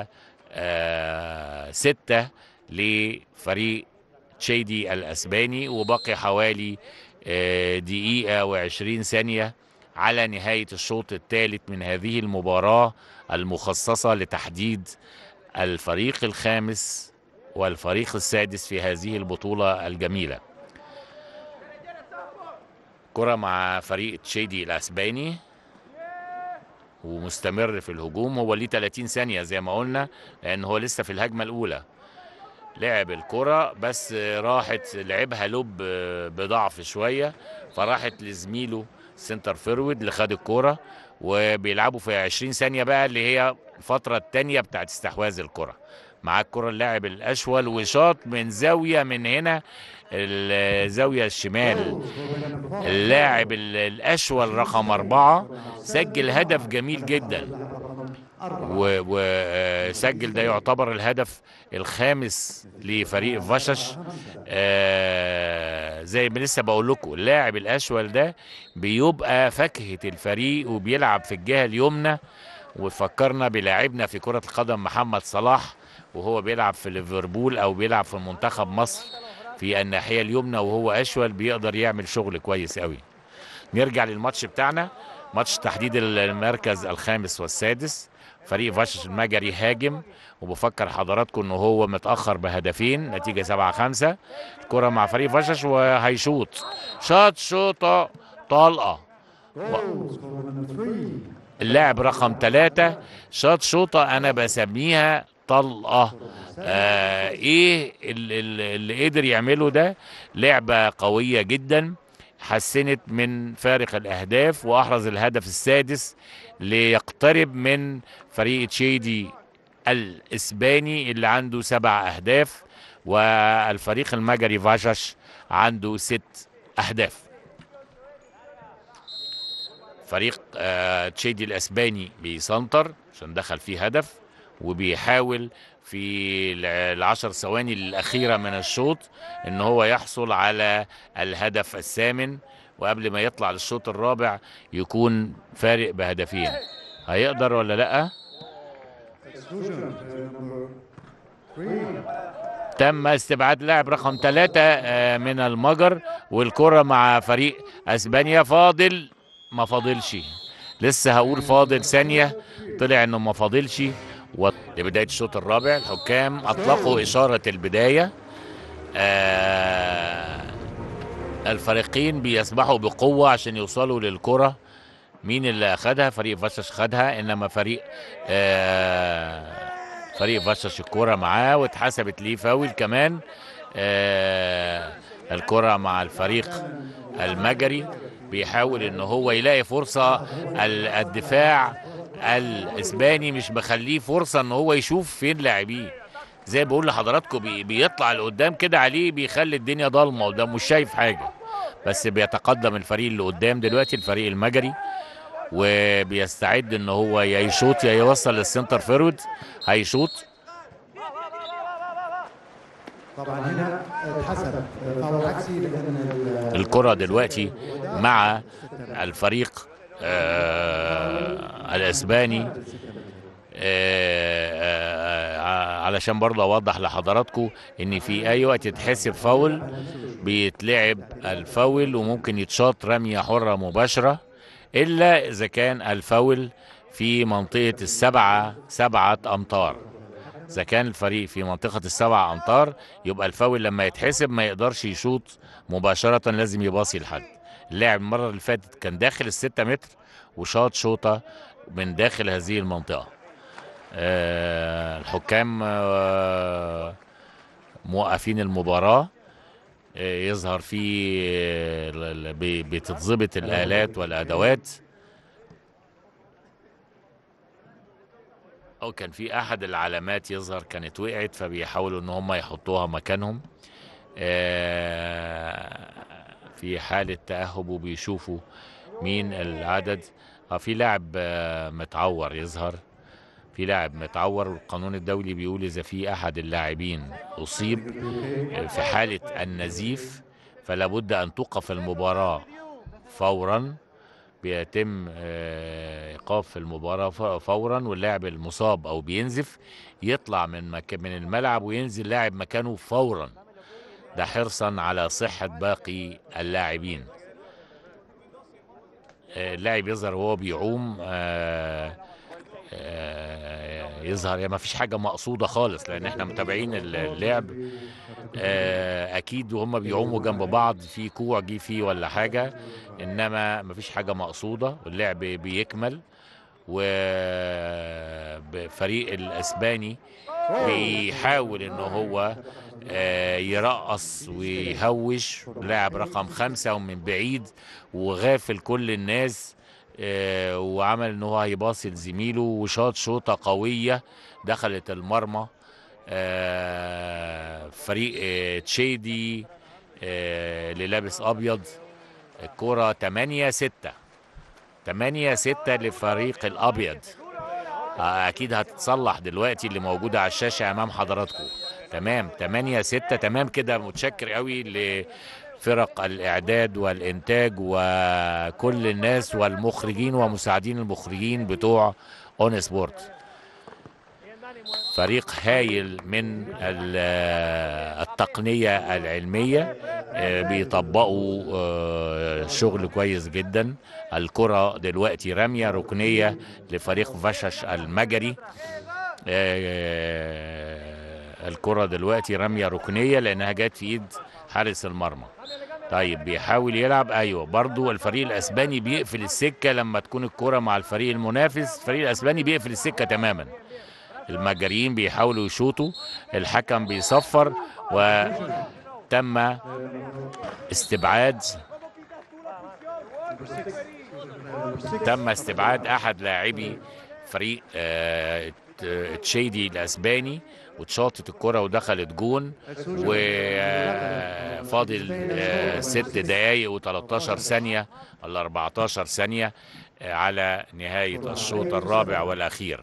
آه، ستة لفريق تشيدي الأسباني وبقي حوالي آه، دقيقة وعشرين ثانية على نهاية الشوط الثالث من هذه المباراة المخصصة لتحديد الفريق الخامس والفريق السادس في هذه البطولة الجميلة كرة مع فريق تشيدي الأسباني ومستمر في الهجوم هو ليه 30 ثانية زي ما قلنا لأن هو لسه في الهجمة الأولى لعب الكرة بس راحت لعبها لوب بضعف شوية فراحت لزميله سنتر فيرود اللي خد الكرة وبيلعبوا في 20 ثانية بقى اللي هي الفترة التانية بتاعت استحواذ الكرة مع الكرة اللاعب الأشول وشاط من زاوية من هنا الزاوية الشمال اللاعب ال- الأشول رقم أربعة سجل هدف جميل جدا وسجل ده يعتبر الهدف الخامس لفريق فاشش آه زي ما لسه بقول لكم اللاعب الاشول ده بيبقى فاكهه الفريق وبيلعب في الجهه اليمنى وفكرنا بلاعبنا في كره القدم محمد صلاح وهو بيلعب في ليفربول او بيلعب في منتخب مصر في الناحيه اليمنى وهو اشول بيقدر يعمل شغل كويس قوي نرجع للماتش بتاعنا ماتش تحديد المركز الخامس والسادس فريق فاشش المجري هاجم وبفكر حضراتكم ان هو متاخر بهدفين نتيجه 7 5 الكره مع فريق فاشش وهيشوط شاط شوطه طلقه Goals for number three. اللاعب رقم ثلاثة شاط شوطة أنا بسميها طلقة آه إيه ال- ال- اللي قدر يعمله ده لعبة قوية جدا حسنت من فارق الأهداف وأحرز الهدف السادس ليقترب من فريق تشيدي الإسباني اللي عنده سبع أهداف والفريق المجري فاشش عنده ست أهداف فريق آه، تشيدي الاسباني بيسنتر عشان دخل فيه هدف وبيحاول في الع- العشر ثواني الاخيره من الشوط ان هو يحصل على الهدف الثامن وقبل ما يطلع للشوط الرابع يكون فارق بهدفين هيقدر ولا لا Exclusion to number three. تم استبعاد لاعب رقم ثلاثة من المجر والكرة مع فريق اسبانيا فاضل ما فاضلش لسه هقول فاضل ثانية طلع انه ما فاضلش و- لبداية الشوط الرابع الحكام اطلقوا اشارة البداية آه الفريقين بيسبحوا بقوة عشان يوصلوا للكرة مين اللي اخدها فريق فاشش خدها انما فريق آه فريق فاشش الكرة معاه واتحسبت ليه فاول كمان آه الكرة مع الفريق المجري بيحاول ان هو يلاقي فرصة ال- الدفاع الاسباني مش مخليه فرصة ان هو يشوف فين لاعبيه زي ما بقول لحضراتكم بي- بيطلع لقدام كده عليه بيخلي الدنيا ضلمة قدام مش شايف حاجة بس بيتقدم الفريق اللي قدام دلوقتي الفريق المجري وبيستعد ان هو يا يشوط يا يوصل للسنتر فيرود هيشوط طبعا هنا اتحسب فاول عكسي لان ال- الكرة دلوقتي مع الفريق آه الاسباني آه آه علشان برضه اوضح لحضراتكم ان في اي وقت يتحسب فاول بيتلعب الفاول وممكن يتشاط رمية حرة مباشرة الا اذا كان الفاول في منطقة السبعة سبعة امتار اذا كان الفريق في منطقة السبع امتار يبقى الفاول لما يتحسب ما يقدرش يشوط مباشرة لازم يباصي لحد اللاعب المرة اللي فاتت كان داخل الستة متر وشاط شوطة من داخل هذه المنطقة آه الحكام آه موقفين المباراة آه يظهر في آه، ال- ال- بي- بتتظبط الآلات والأدوات أو كان في أحد العلامات يظهر كانت وقعت فبيحاولوا إن هم يحطوها مكانهم آه، في حالة تأهب وبيشوفوا مين العدد اه في لاعب آه، متعور يظهر في لاعب متعور والقانون الدولي بيقول إذا في أحد اللاعبين أصيب في حالة النزيف فلا بد أن توقف المباراة فورا بيتم آه، ايقاف المباراه ف- فورا واللاعب المصاب او بينزف يطلع من مك... من الملعب وينزل لاعب مكانه فورا ده حرصا على صحه باقي اللاعبين آه، اللاعب يظهر وهو بيعوم آه، آه، يظهر يعني ما فيش حاجه مقصوده خالص لان احنا متابعين اللعب آه، اكيد وهم بيعوموا جنب بعض في كوع جه فيه ولا حاجه انما مفيش حاجه مقصوده واللعب بيكمل وفريق الاسباني بيحاول ان هو آه، يرقص ويهوش لاعب رقم خمسة ومن بعيد وغافل كل الناس آه، وعمل ان هو هيباصي لزميله وشاط شوطة قوية دخلت المرمى آه، فريق آه، تشيدي آه، اللي لابس ابيض الكرة 8 6 8 6 لفريق الابيض آه، اكيد هتتصلح دلوقتي اللي موجوده على الشاشه امام حضراتكم تمام 8 6 تمام كده متشكر قوي لفرق الاعداد والانتاج وكل الناس والمخرجين ومساعدين المخرجين بتوع اون سبورت فريق هايل من ال- التقنية العلمية آه، بيطبقوا آه، شغل كويس جدا الكرة دلوقتي رمية ركنية لفريق فشش المجري آه، الكرة دلوقتي رمية ركنية لأنها جت في إيد حارس المرمى طيب بيحاول يلعب ايوه برضو الفريق الاسباني بيقفل السكه لما تكون الكره مع الفريق المنافس الفريق الاسباني بيقفل السكه تماما المجريين بيحاولوا يشوطوا الحكم بيصفر وتم استبعاد تم استبعاد احد لاعبي فريق آه، ت- تشيدي الاسباني واتشاطت الكره ودخلت جون وفاضل ست دقايق و13 ثانيه ولا 14 ثانيه آه، على نهايه الشوط الرابع والاخير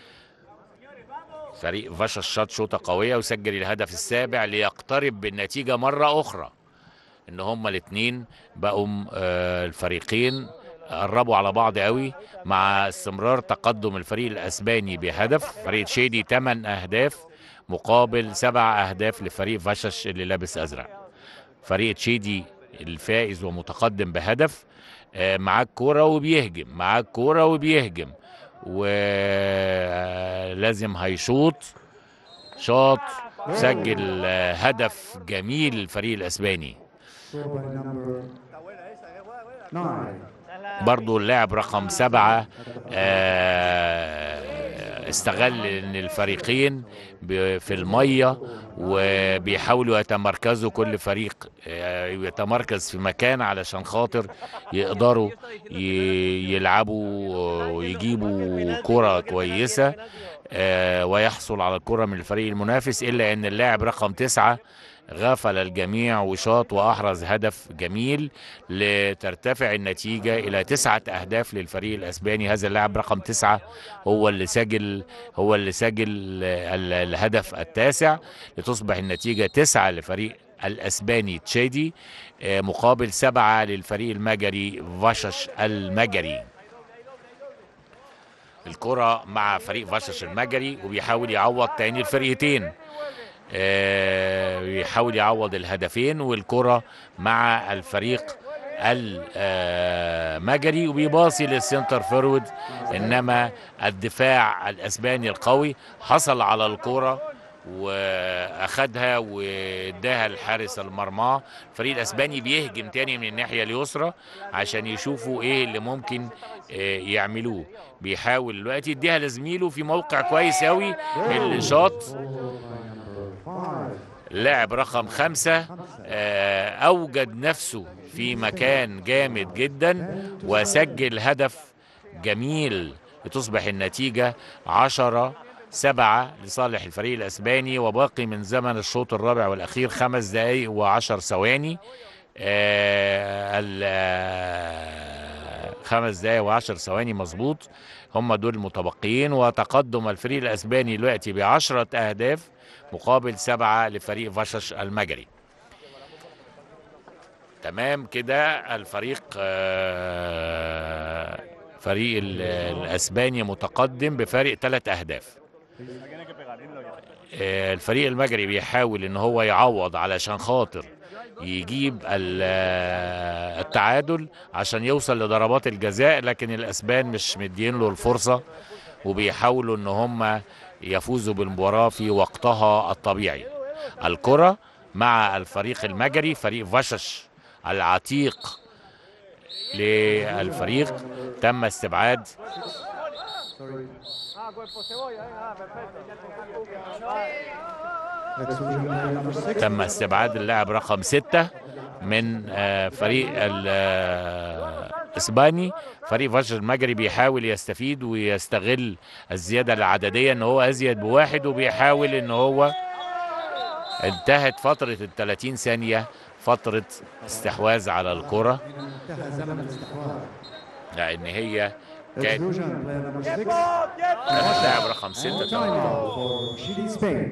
فريق فاشا شاط شوطه قويه وسجل الهدف السابع ليقترب بالنتيجه مره اخرى ان هما الاثنين بقوا آه، الفريقين قربوا على بعض قوي مع استمرار تقدم الفريق الاسباني بهدف فريق شيدي 8 اهداف مقابل سبع اهداف لفريق فاشش اللي لابس ازرق فريق تشيدي الفائز ومتقدم بهدف آه، معاه الكوره وبيهجم معاه الكوره وبيهجم ولازم هيشوط شاط سجل آه، هدف جميل الفريق الاسباني Scored by number nine. برضو اللاعب رقم سبعة آه، استغل ان الفريقين ب- في المية وبيحاولوا يتمركزوا كل فريق آه، يتمركز في مكان علشان خاطر يقدروا ي- يلعبوا ويجيبوا كرة كويسة آه، ويحصل على الكرة من الفريق المنافس إلا أن اللاعب رقم تسعة غفل الجميع وشاط وأحرز هدف جميل لترتفع النتيجة إلى تسعة أهداف للفريق الأسباني هذا اللاعب رقم تسعة هو اللي سجل هو اللي سجل ال- الهدف التاسع لتصبح النتيجة تسعة لفريق الأسباني تشيدي آه، مقابل سبعة للفريق المجري فاشش المجري الكرة مع فريق فاشش المجري وبيحاول يعوض تاني الفرقتين آه، بيحاول يعوض الهدفين والكرة مع الفريق المجري وبيباصي للسنتر فورورد انما الدفاع الاسباني القوي حصل على الكرة واخدها واداها لحارس المرمى الفريق الاسباني بيهجم تاني من الناحيه اليسرى عشان يشوفوا ايه اللي ممكن آه، يعملوه بيحاول دلوقتي يديها لزميله في موقع كويس قوي اللي شاط Five. اللاعب رقم خمسة آه، أوجد نفسه في مكان جامد جدا وسجل هدف جميل لتصبح النتيجة عشرة سبعة لصالح الفريق الأسباني وباقي من زمن الشوط الرابع والأخير خمس دقايق وعشر ثواني آه، ال- آه، خمس دقايق وعشر ثواني مظبوط هم دول المتبقيين وتقدم الفريق الأسباني دلوقتي بعشرة أهداف مقابل سبعة لفريق فاشش المجري تمام كده الفريق آه، فريق ال- الاسباني متقدم بفارق ثلاث اهداف آه، الفريق المجري بيحاول ان هو يعوض علشان خاطر يجيب ال- آه، التعادل عشان يوصل لضربات الجزاء لكن الاسبان مش مدين له الفرصه وبيحاولوا ان هم يفوزوا بالمباراه في وقتها الطبيعي الكره مع الفريق المجري فريق فشش العتيق للفريق تم استبعاد Exclusion by number six. تم استبعاد اللاعب رقم ستة من آه، فريق الاسباني فريق فجر المجري بيحاول يستفيد ويستغل الزيادة العددية ان هو ازيد بواحد وبيحاول ان هو انتهت فترة ال 30 ثانية فترة استحواذ على الكرة انتهى زمن الاستحواذ. لان هي كانت Exclusion player number six. كانت لاعب رقم And ستة timeout for Chile, Spain.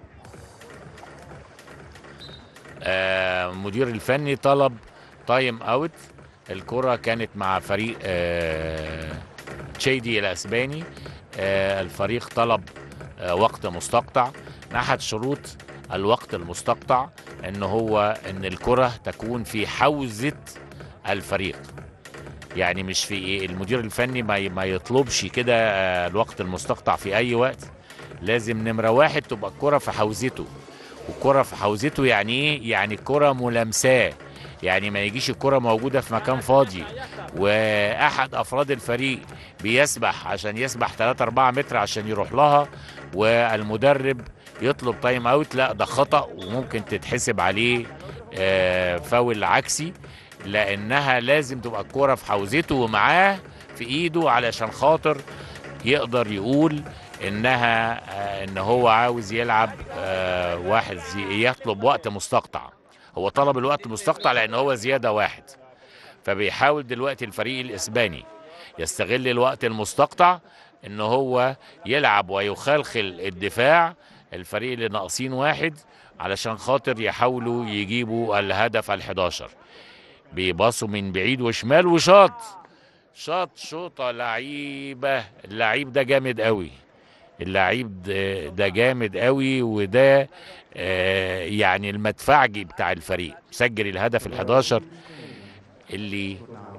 آه، المدير الفني طلب تايم اوت الكرة كانت مع فريق آه، تشيدي الاسباني آه، الفريق طلب آه، وقت مستقطع من احد شروط الوقت المستقطع ان هو ان الكرة تكون في حوزة الفريق يعني مش في إيه المدير الفني ما ي- ما يطلبش كده آه، الوقت المستقطع في اي وقت لازم نمرة واحد تبقى الكرة في حوزته والكرة في حوزته يعني ايه؟ يعني الكرة ملامساه يعني ما يجيش الكرة موجودة في مكان فاضي وأحد أفراد الفريق بيسبح عشان يسبح 3 4 متر عشان يروح لها والمدرب يطلب تايم اوت لا ده خطأ وممكن تتحسب عليه آه، فاول عكسي لأنها لازم تبقى الكرة في حوزته ومعاه في إيده علشان خاطر يقدر يقول انها آه، ان هو عاوز يلعب آه، واحد زي يطلب وقت مستقطع هو طلب الوقت المستقطع لان هو زياده واحد فبيحاول دلوقتي الفريق الاسباني يستغل الوقت المستقطع ان هو يلعب ويخلخل الدفاع الفريق اللي ناقصين واحد علشان خاطر يحاولوا يجيبوا الهدف ال11 بيباصوا من بعيد وشمال وشاط شاط شوطه لعيبه اللعيب ده جامد قوي اللعيب ده- ده جامد قوي وده آه، يعني المدفعجي بتاع الفريق سجل الهدف ال11 اللي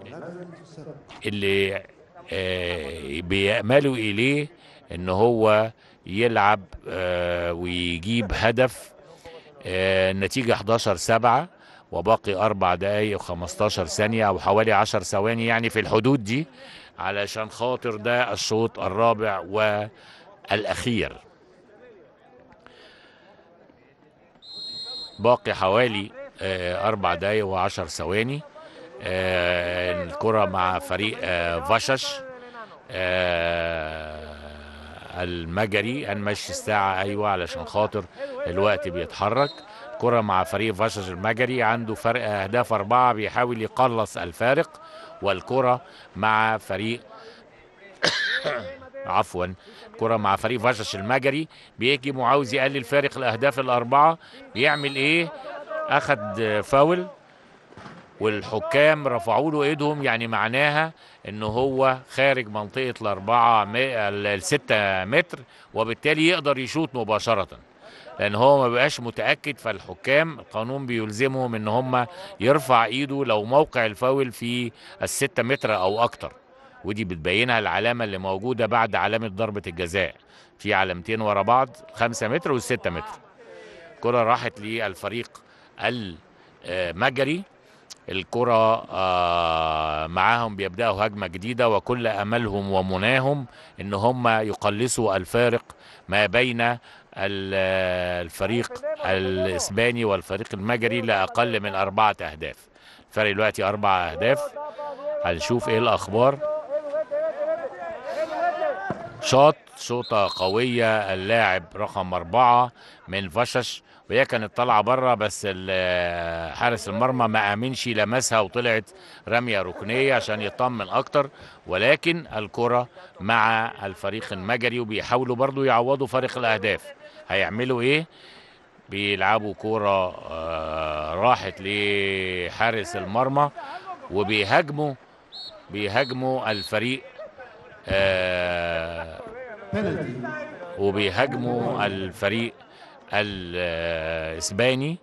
اللي آه، بيأملوا إليه إن هو يلعب آه، ويجيب هدف آه، النتيجة 11 سبعة وباقي أربع دقايق و15 ثانية أو حوالي 10 ثواني يعني في الحدود دي علشان خاطر ده الشوط الرابع والأخير باقي حوالي آه، أربع دقايق وعشر ثواني آه، الكرة مع فريق آه، فاشش آه، المجري هنمشي الساعة أيوة علشان خاطر الوقت بيتحرك كرة مع فريق فاشش المجري عنده فرق أهداف أربعة بيحاول يقلص الفارق والكرة مع فريق عفوا كرة مع فريق فاشش المجري بيهجم وعاوز يقلل فارق الأهداف الأربعة بيعمل إيه؟ أخد فاول والحكام رفعوا له ايدهم يعني معناها ان هو خارج منطقه الاربعه م- ال- الستة متر وبالتالي يقدر يشوط مباشره لان هو ما بقاش متاكد فالحكام القانون بيلزمهم ان هم يرفع ايده لو موقع الفاول في الستة متر او اكتر ودي بتبينها العلامه اللي موجوده بعد علامه ضربه الجزاء في علامتين ورا بعض خمسة متر والستة متر كرة راحت للفريق المجري الكرة آه، معاهم بيبدأوا هجمة جديدة وكل أملهم ومناهم إن هم يقلصوا الفارق ما بين ال- الفريق الإسباني والفريق المجري لأقل من أربعة أهداف الفرق دلوقتي أربع أهداف هنشوف إيه الأخبار شاط شوطة قوية اللاعب رقم أربعة من فشش وهي كانت طالعة بره بس ال- حارس المرمى ما آمنش لمسها وطلعت رمية ركنية عشان يطمن أكتر ولكن الكرة مع الفريق المجري وبيحاولوا برضو يعوضوا فارق الأهداف هيعملوا إيه؟ بيلعبوا كرة آه، راحت لحارس المرمى وبيهاجموا بيهاجموا الفريق آه، penalty وبيهاجموا الفريق الاسباني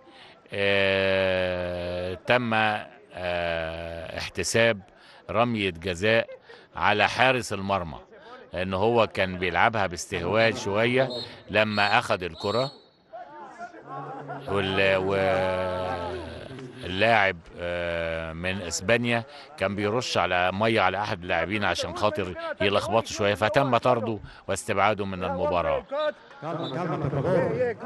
آه، تم آه، احتساب رمية جزاء على حارس المرمى لان هو كان بيلعبها باستهوال شوية لما اخذ الكرة وال- واللاعب آه، من اسبانيا كان بيرش على ميه على احد اللاعبين عشان خاطر يلخبطوا شويه فتم طرده واستبعاده من المباراه calma calma per favore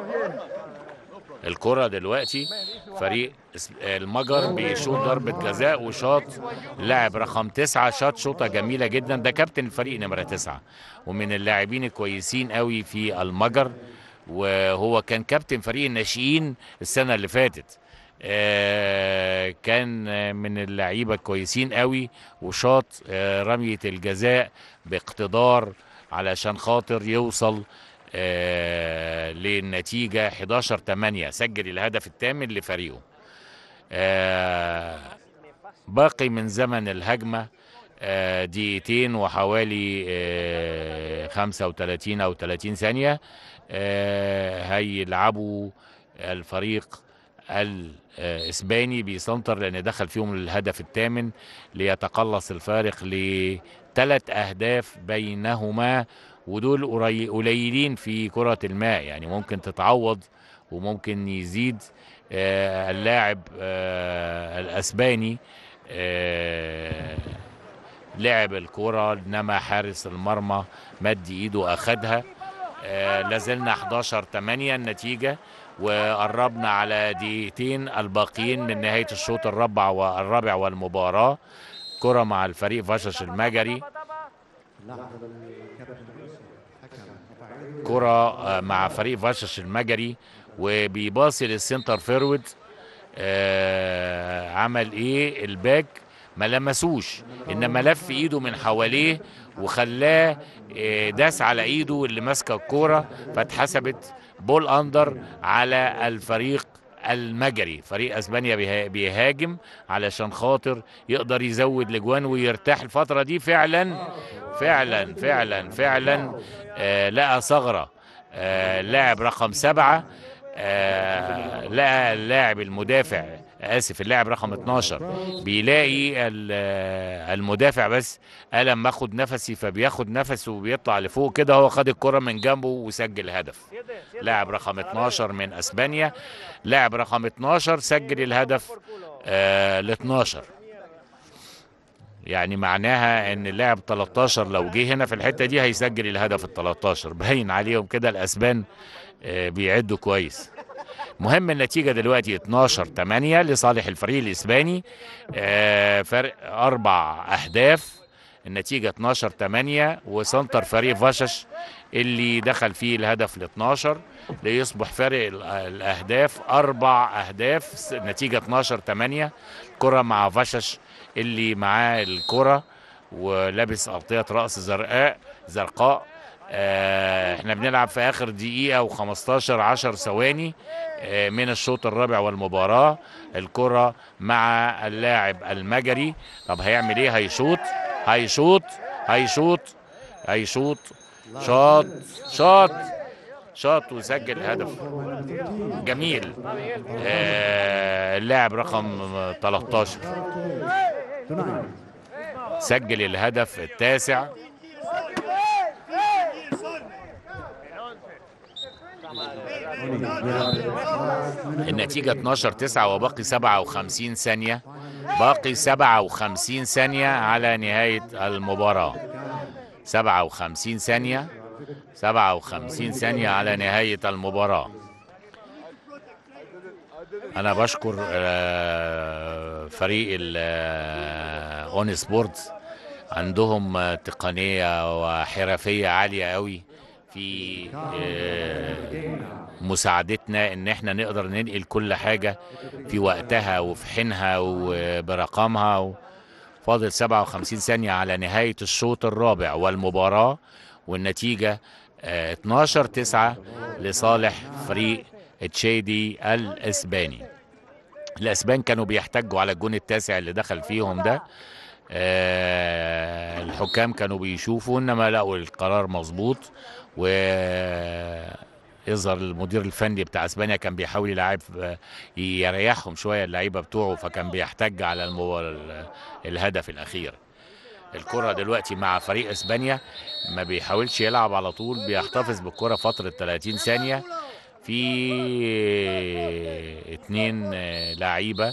الكرة دلوقتي فريق اس- المجر بيشوط ضربة جزاء وشاط لاعب رقم تسعة شاط شوطة جميلة جدا ده كابتن الفريق نمرة تسعة ومن اللاعبين الكويسين قوي في المجر وهو كان كابتن فريق الناشئين السنة اللي فاتت آه، كان آه، من اللعيبة الكويسين قوي وشاط آه، رمية الجزاء باقتدار علشان خاطر يوصل آه، للنتيجة 11 8 سجل الهدف الثامن لفريقه آه، باقي من زمن الهجمة آه، دقيقتين وحوالي آه، 35 أو 30 ثانية آه، هيلعبوا الفريق الإسباني بيسنتر لأن دخل فيهم الهدف الثامن ليتقلص الفارق لثلاث أهداف بينهما ودول قري- قليلين في كرة الماء يعني ممكن تتعوض وممكن يزيد آه، اللاعب آه، الاسباني آه، لعب الكرة انما حارس المرمى مد ايده واخدها آه، لازلنا 11 8 النتيجة وقربنا على دقيقتين الباقيين من نهاية الشوط الرابع والرابع والمباراة كرة مع الفريق فاشش المجري لحظة الكابتن يوسف حكم رفع يده. كرة آه، مع فريق فاشش المجري وبيباصي للسنتر فيرود آه، عمل ايه الباك ما لمسوش انما لف ايده من حواليه وخلاه آه، داس على ايده اللي ماسكه الكوره فاتحسبت بول اندر على الفريق المجري فريق اسبانيا بيها- بيهاجم علشان خاطر يقدر يزود الاجوان ويرتاح الفتره دي فعلا فعلا فعلا فعلا آه لقى ثغره آه لاعب رقم سبعة آه لقى اللاعب المدافع اسف اللاعب رقم 12 بيلاقي ال- آه، المدافع بس قال لما اخد نفسي فبياخد نفسه وبيطلع لفوق كده هو خد الكرة من جنبه وسجل هدف لاعب رقم 12 من اسبانيا لاعب رقم 12 سجل الهدف آه ل 12 يعني معناها ان اللاعب 13 لو جه هنا في الحته دي هيسجل الهدف ال 13 باين عليهم كده الاسبان آه، بيعدوا كويس مهم النتيجه دلوقتي 12 8 لصالح الفريق الاسباني آه، فرق اربع اهداف النتيجه 12 8 وسنتر فريق فاشش اللي دخل فيه الهدف ل 12 ليصبح فرق ال- الاهداف اربع اهداف س- النتيجه 12 8 كره مع فاشش اللي معاه الكره ولابس اغطيه راس زرقاء زرقاء آه، احنا بنلعب في اخر دقيقه و15 10 ثواني آه، من الشوط الرابع والمباراه الكره مع اللاعب المجري طب هيعمل ايه هيشوط هيشوط هيشوط هيشوط شاط شاط شاط وسجل هدف جميل آه، اللاعب رقم 13 Tonight, سجل الهدف التاسع only we have five minutes. النتيجة 12 9 وباقي 57 ثانية باقي 57 ثانية على نهاية المباراة 57 ثانية 57 ثانية على نهاية المباراة أنا بشكر آه، فريق الأون سبورتس عندهم آه، تقنية وحرفية عالية قوي في آه، مساعدتنا ان احنا نقدر ننقل كل حاجة في وقتها وفي حينها وبرقمها و... فاضل 57 ثانية على نهاية الشوط الرابع والمباراة والنتيجة آه، 12 9 لصالح فريق تشيدي الاسباني الاسبان كانوا بيحتجوا على الجون التاسع اللي دخل فيهم ده آه، الحكام كانوا بيشوفوا انما لقوا القرار مظبوط و يظهر المدير الفني بتاع اسبانيا كان بيحاول يلعب يريحهم شويه اللعيبه بتوعه فكان بيحتج على المو... ال- الهدف الاخير الكره دلوقتي مع فريق اسبانيا ما بيحاولش يلعب على طول بيحتفظ بالكره فتره 30 ثانيه في اتنين آه، لعيبه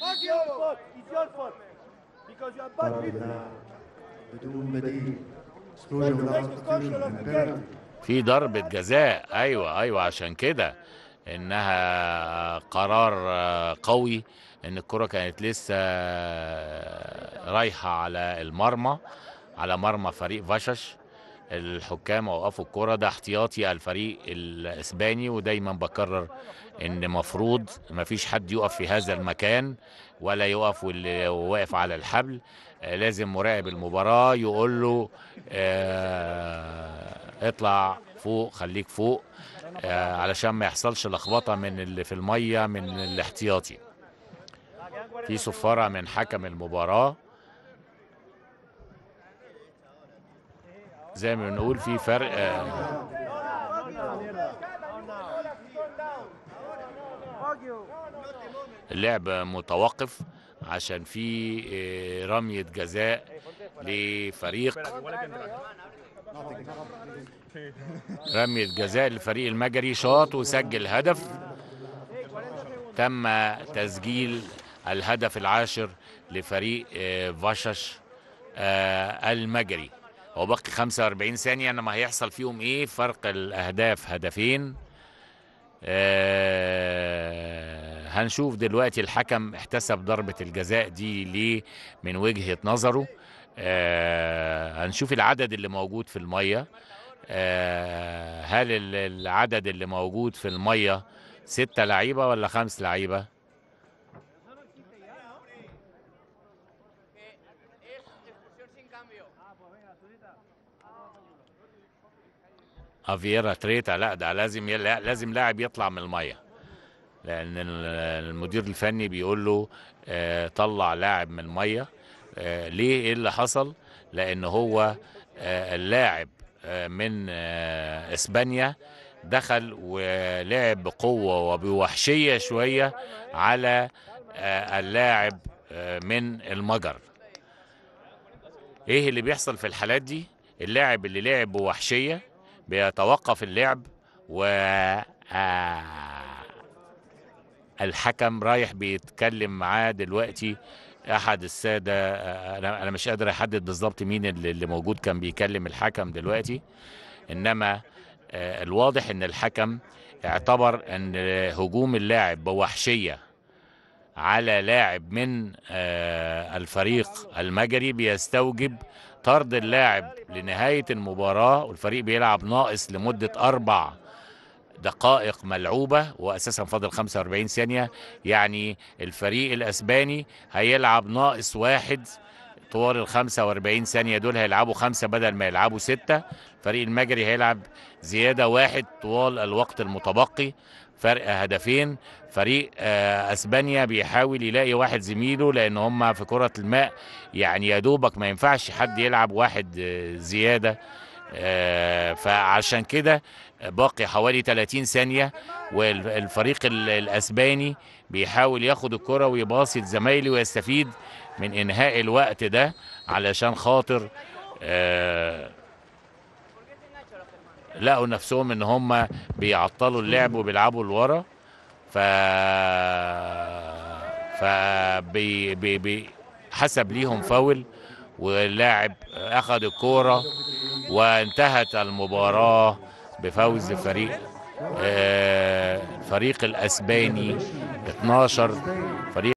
ضرب ذهب بدون بديل. Explosion without substitution and penalty. في ضربة جزاء ايوه ايوه عشان كده انها قرار آه، قوي ان الكرة كانت لسه آه، رايحة على المرمى على مرمى فريق فاشش الحكام وقفوا الكرة ده احتياطي الفريق الاسباني ودايما بكرر ان مفروض مفيش حد يقف في هذا المكان ولا يقف واللي واقف على الحبل آه، لازم مراقب المباراة يقول له آه، اطلع فوق خليك فوق آه، علشان ما يحصلش لخبطة من اللي في المية من الاحتياطي في صفارة من حكم المباراة زي ما بنقول في فرق آه، اللعب متوقف عشان في آه، رمية جزاء لفريق رمية جزاء للفريق المجري شاط وسجل هدف تم تسجيل الهدف العاشر لفريق آه، فاشش آه، المجري هو باقي 45 ثانية انما هيحصل فيهم ايه فرق الاهداف هدفين آه، هنشوف دلوقتي الحكم احتسب ضربة الجزاء دي ليه من وجهة نظره آه، هنشوف العدد اللي موجود في المية آه، هل ال- العدد اللي موجود في المية ستة لعيبة ولا خمس لعيبة افيرا تريتا لا ده لازم ي- لا لازم لاعب يطلع من الميه لان ال- المدير الفني بيقول له آه، طلع لاعب من الميه آه، ليه ايه اللي حصل لان هو آه، اللاعب آه، من آه، اسبانيا دخل ولعب بقوه وبوحشيه شويه على آه، اللاعب آه، من المجر ايه اللي بيحصل في الحالات دي اللاعب اللي لعب بوحشيه بيتوقف اللعب و آه، الحكم رايح بيتكلم معاه دلوقتي احد الساده آه، انا انا مش قادر احدد بالظبط مين اللي اللي موجود كان بيكلم الحكم دلوقتي انما آه، الواضح ان الحكم اعتبر ان هجوم اللاعب بوحشيه على لاعب من آه، الفريق المجري بيستوجب طرد اللاعب لنهاية المباراة والفريق بيلعب ناقص لمدة أربع دقائق ملعوبة وأساسا فاضل 45 ثانية يعني الفريق الأسباني هيلعب ناقص واحد طوال ال 45 ثانية دول هيلعبوا خمسة بدل ما يلعبوا ستة الفريق المجري هيلعب زيادة واحد طوال الوقت المتبقي فرق هدفين فريق آه، اسبانيا بيحاول يلاقي واحد زميله لان هم في كرة الماء يعني يا دوبك ما ينفعش حد يلعب واحد آه، زيادة آه، فعشان كده باقي حوالي 30 ثانية والفريق ال- الاسباني بيحاول ياخد الكرة ويباصي لزمايله ويستفيد من انهاء الوقت ده علشان خاطر آه، لقوا نفسهم ان هم بيعطلوا اللعب وبيلعبوا لورا ف ف بي بي بي حسب ليهم فاول واللاعب اخذ الكوره وانتهت المباراه بفوز فريق آه، الفريق الاسباني 12 فريق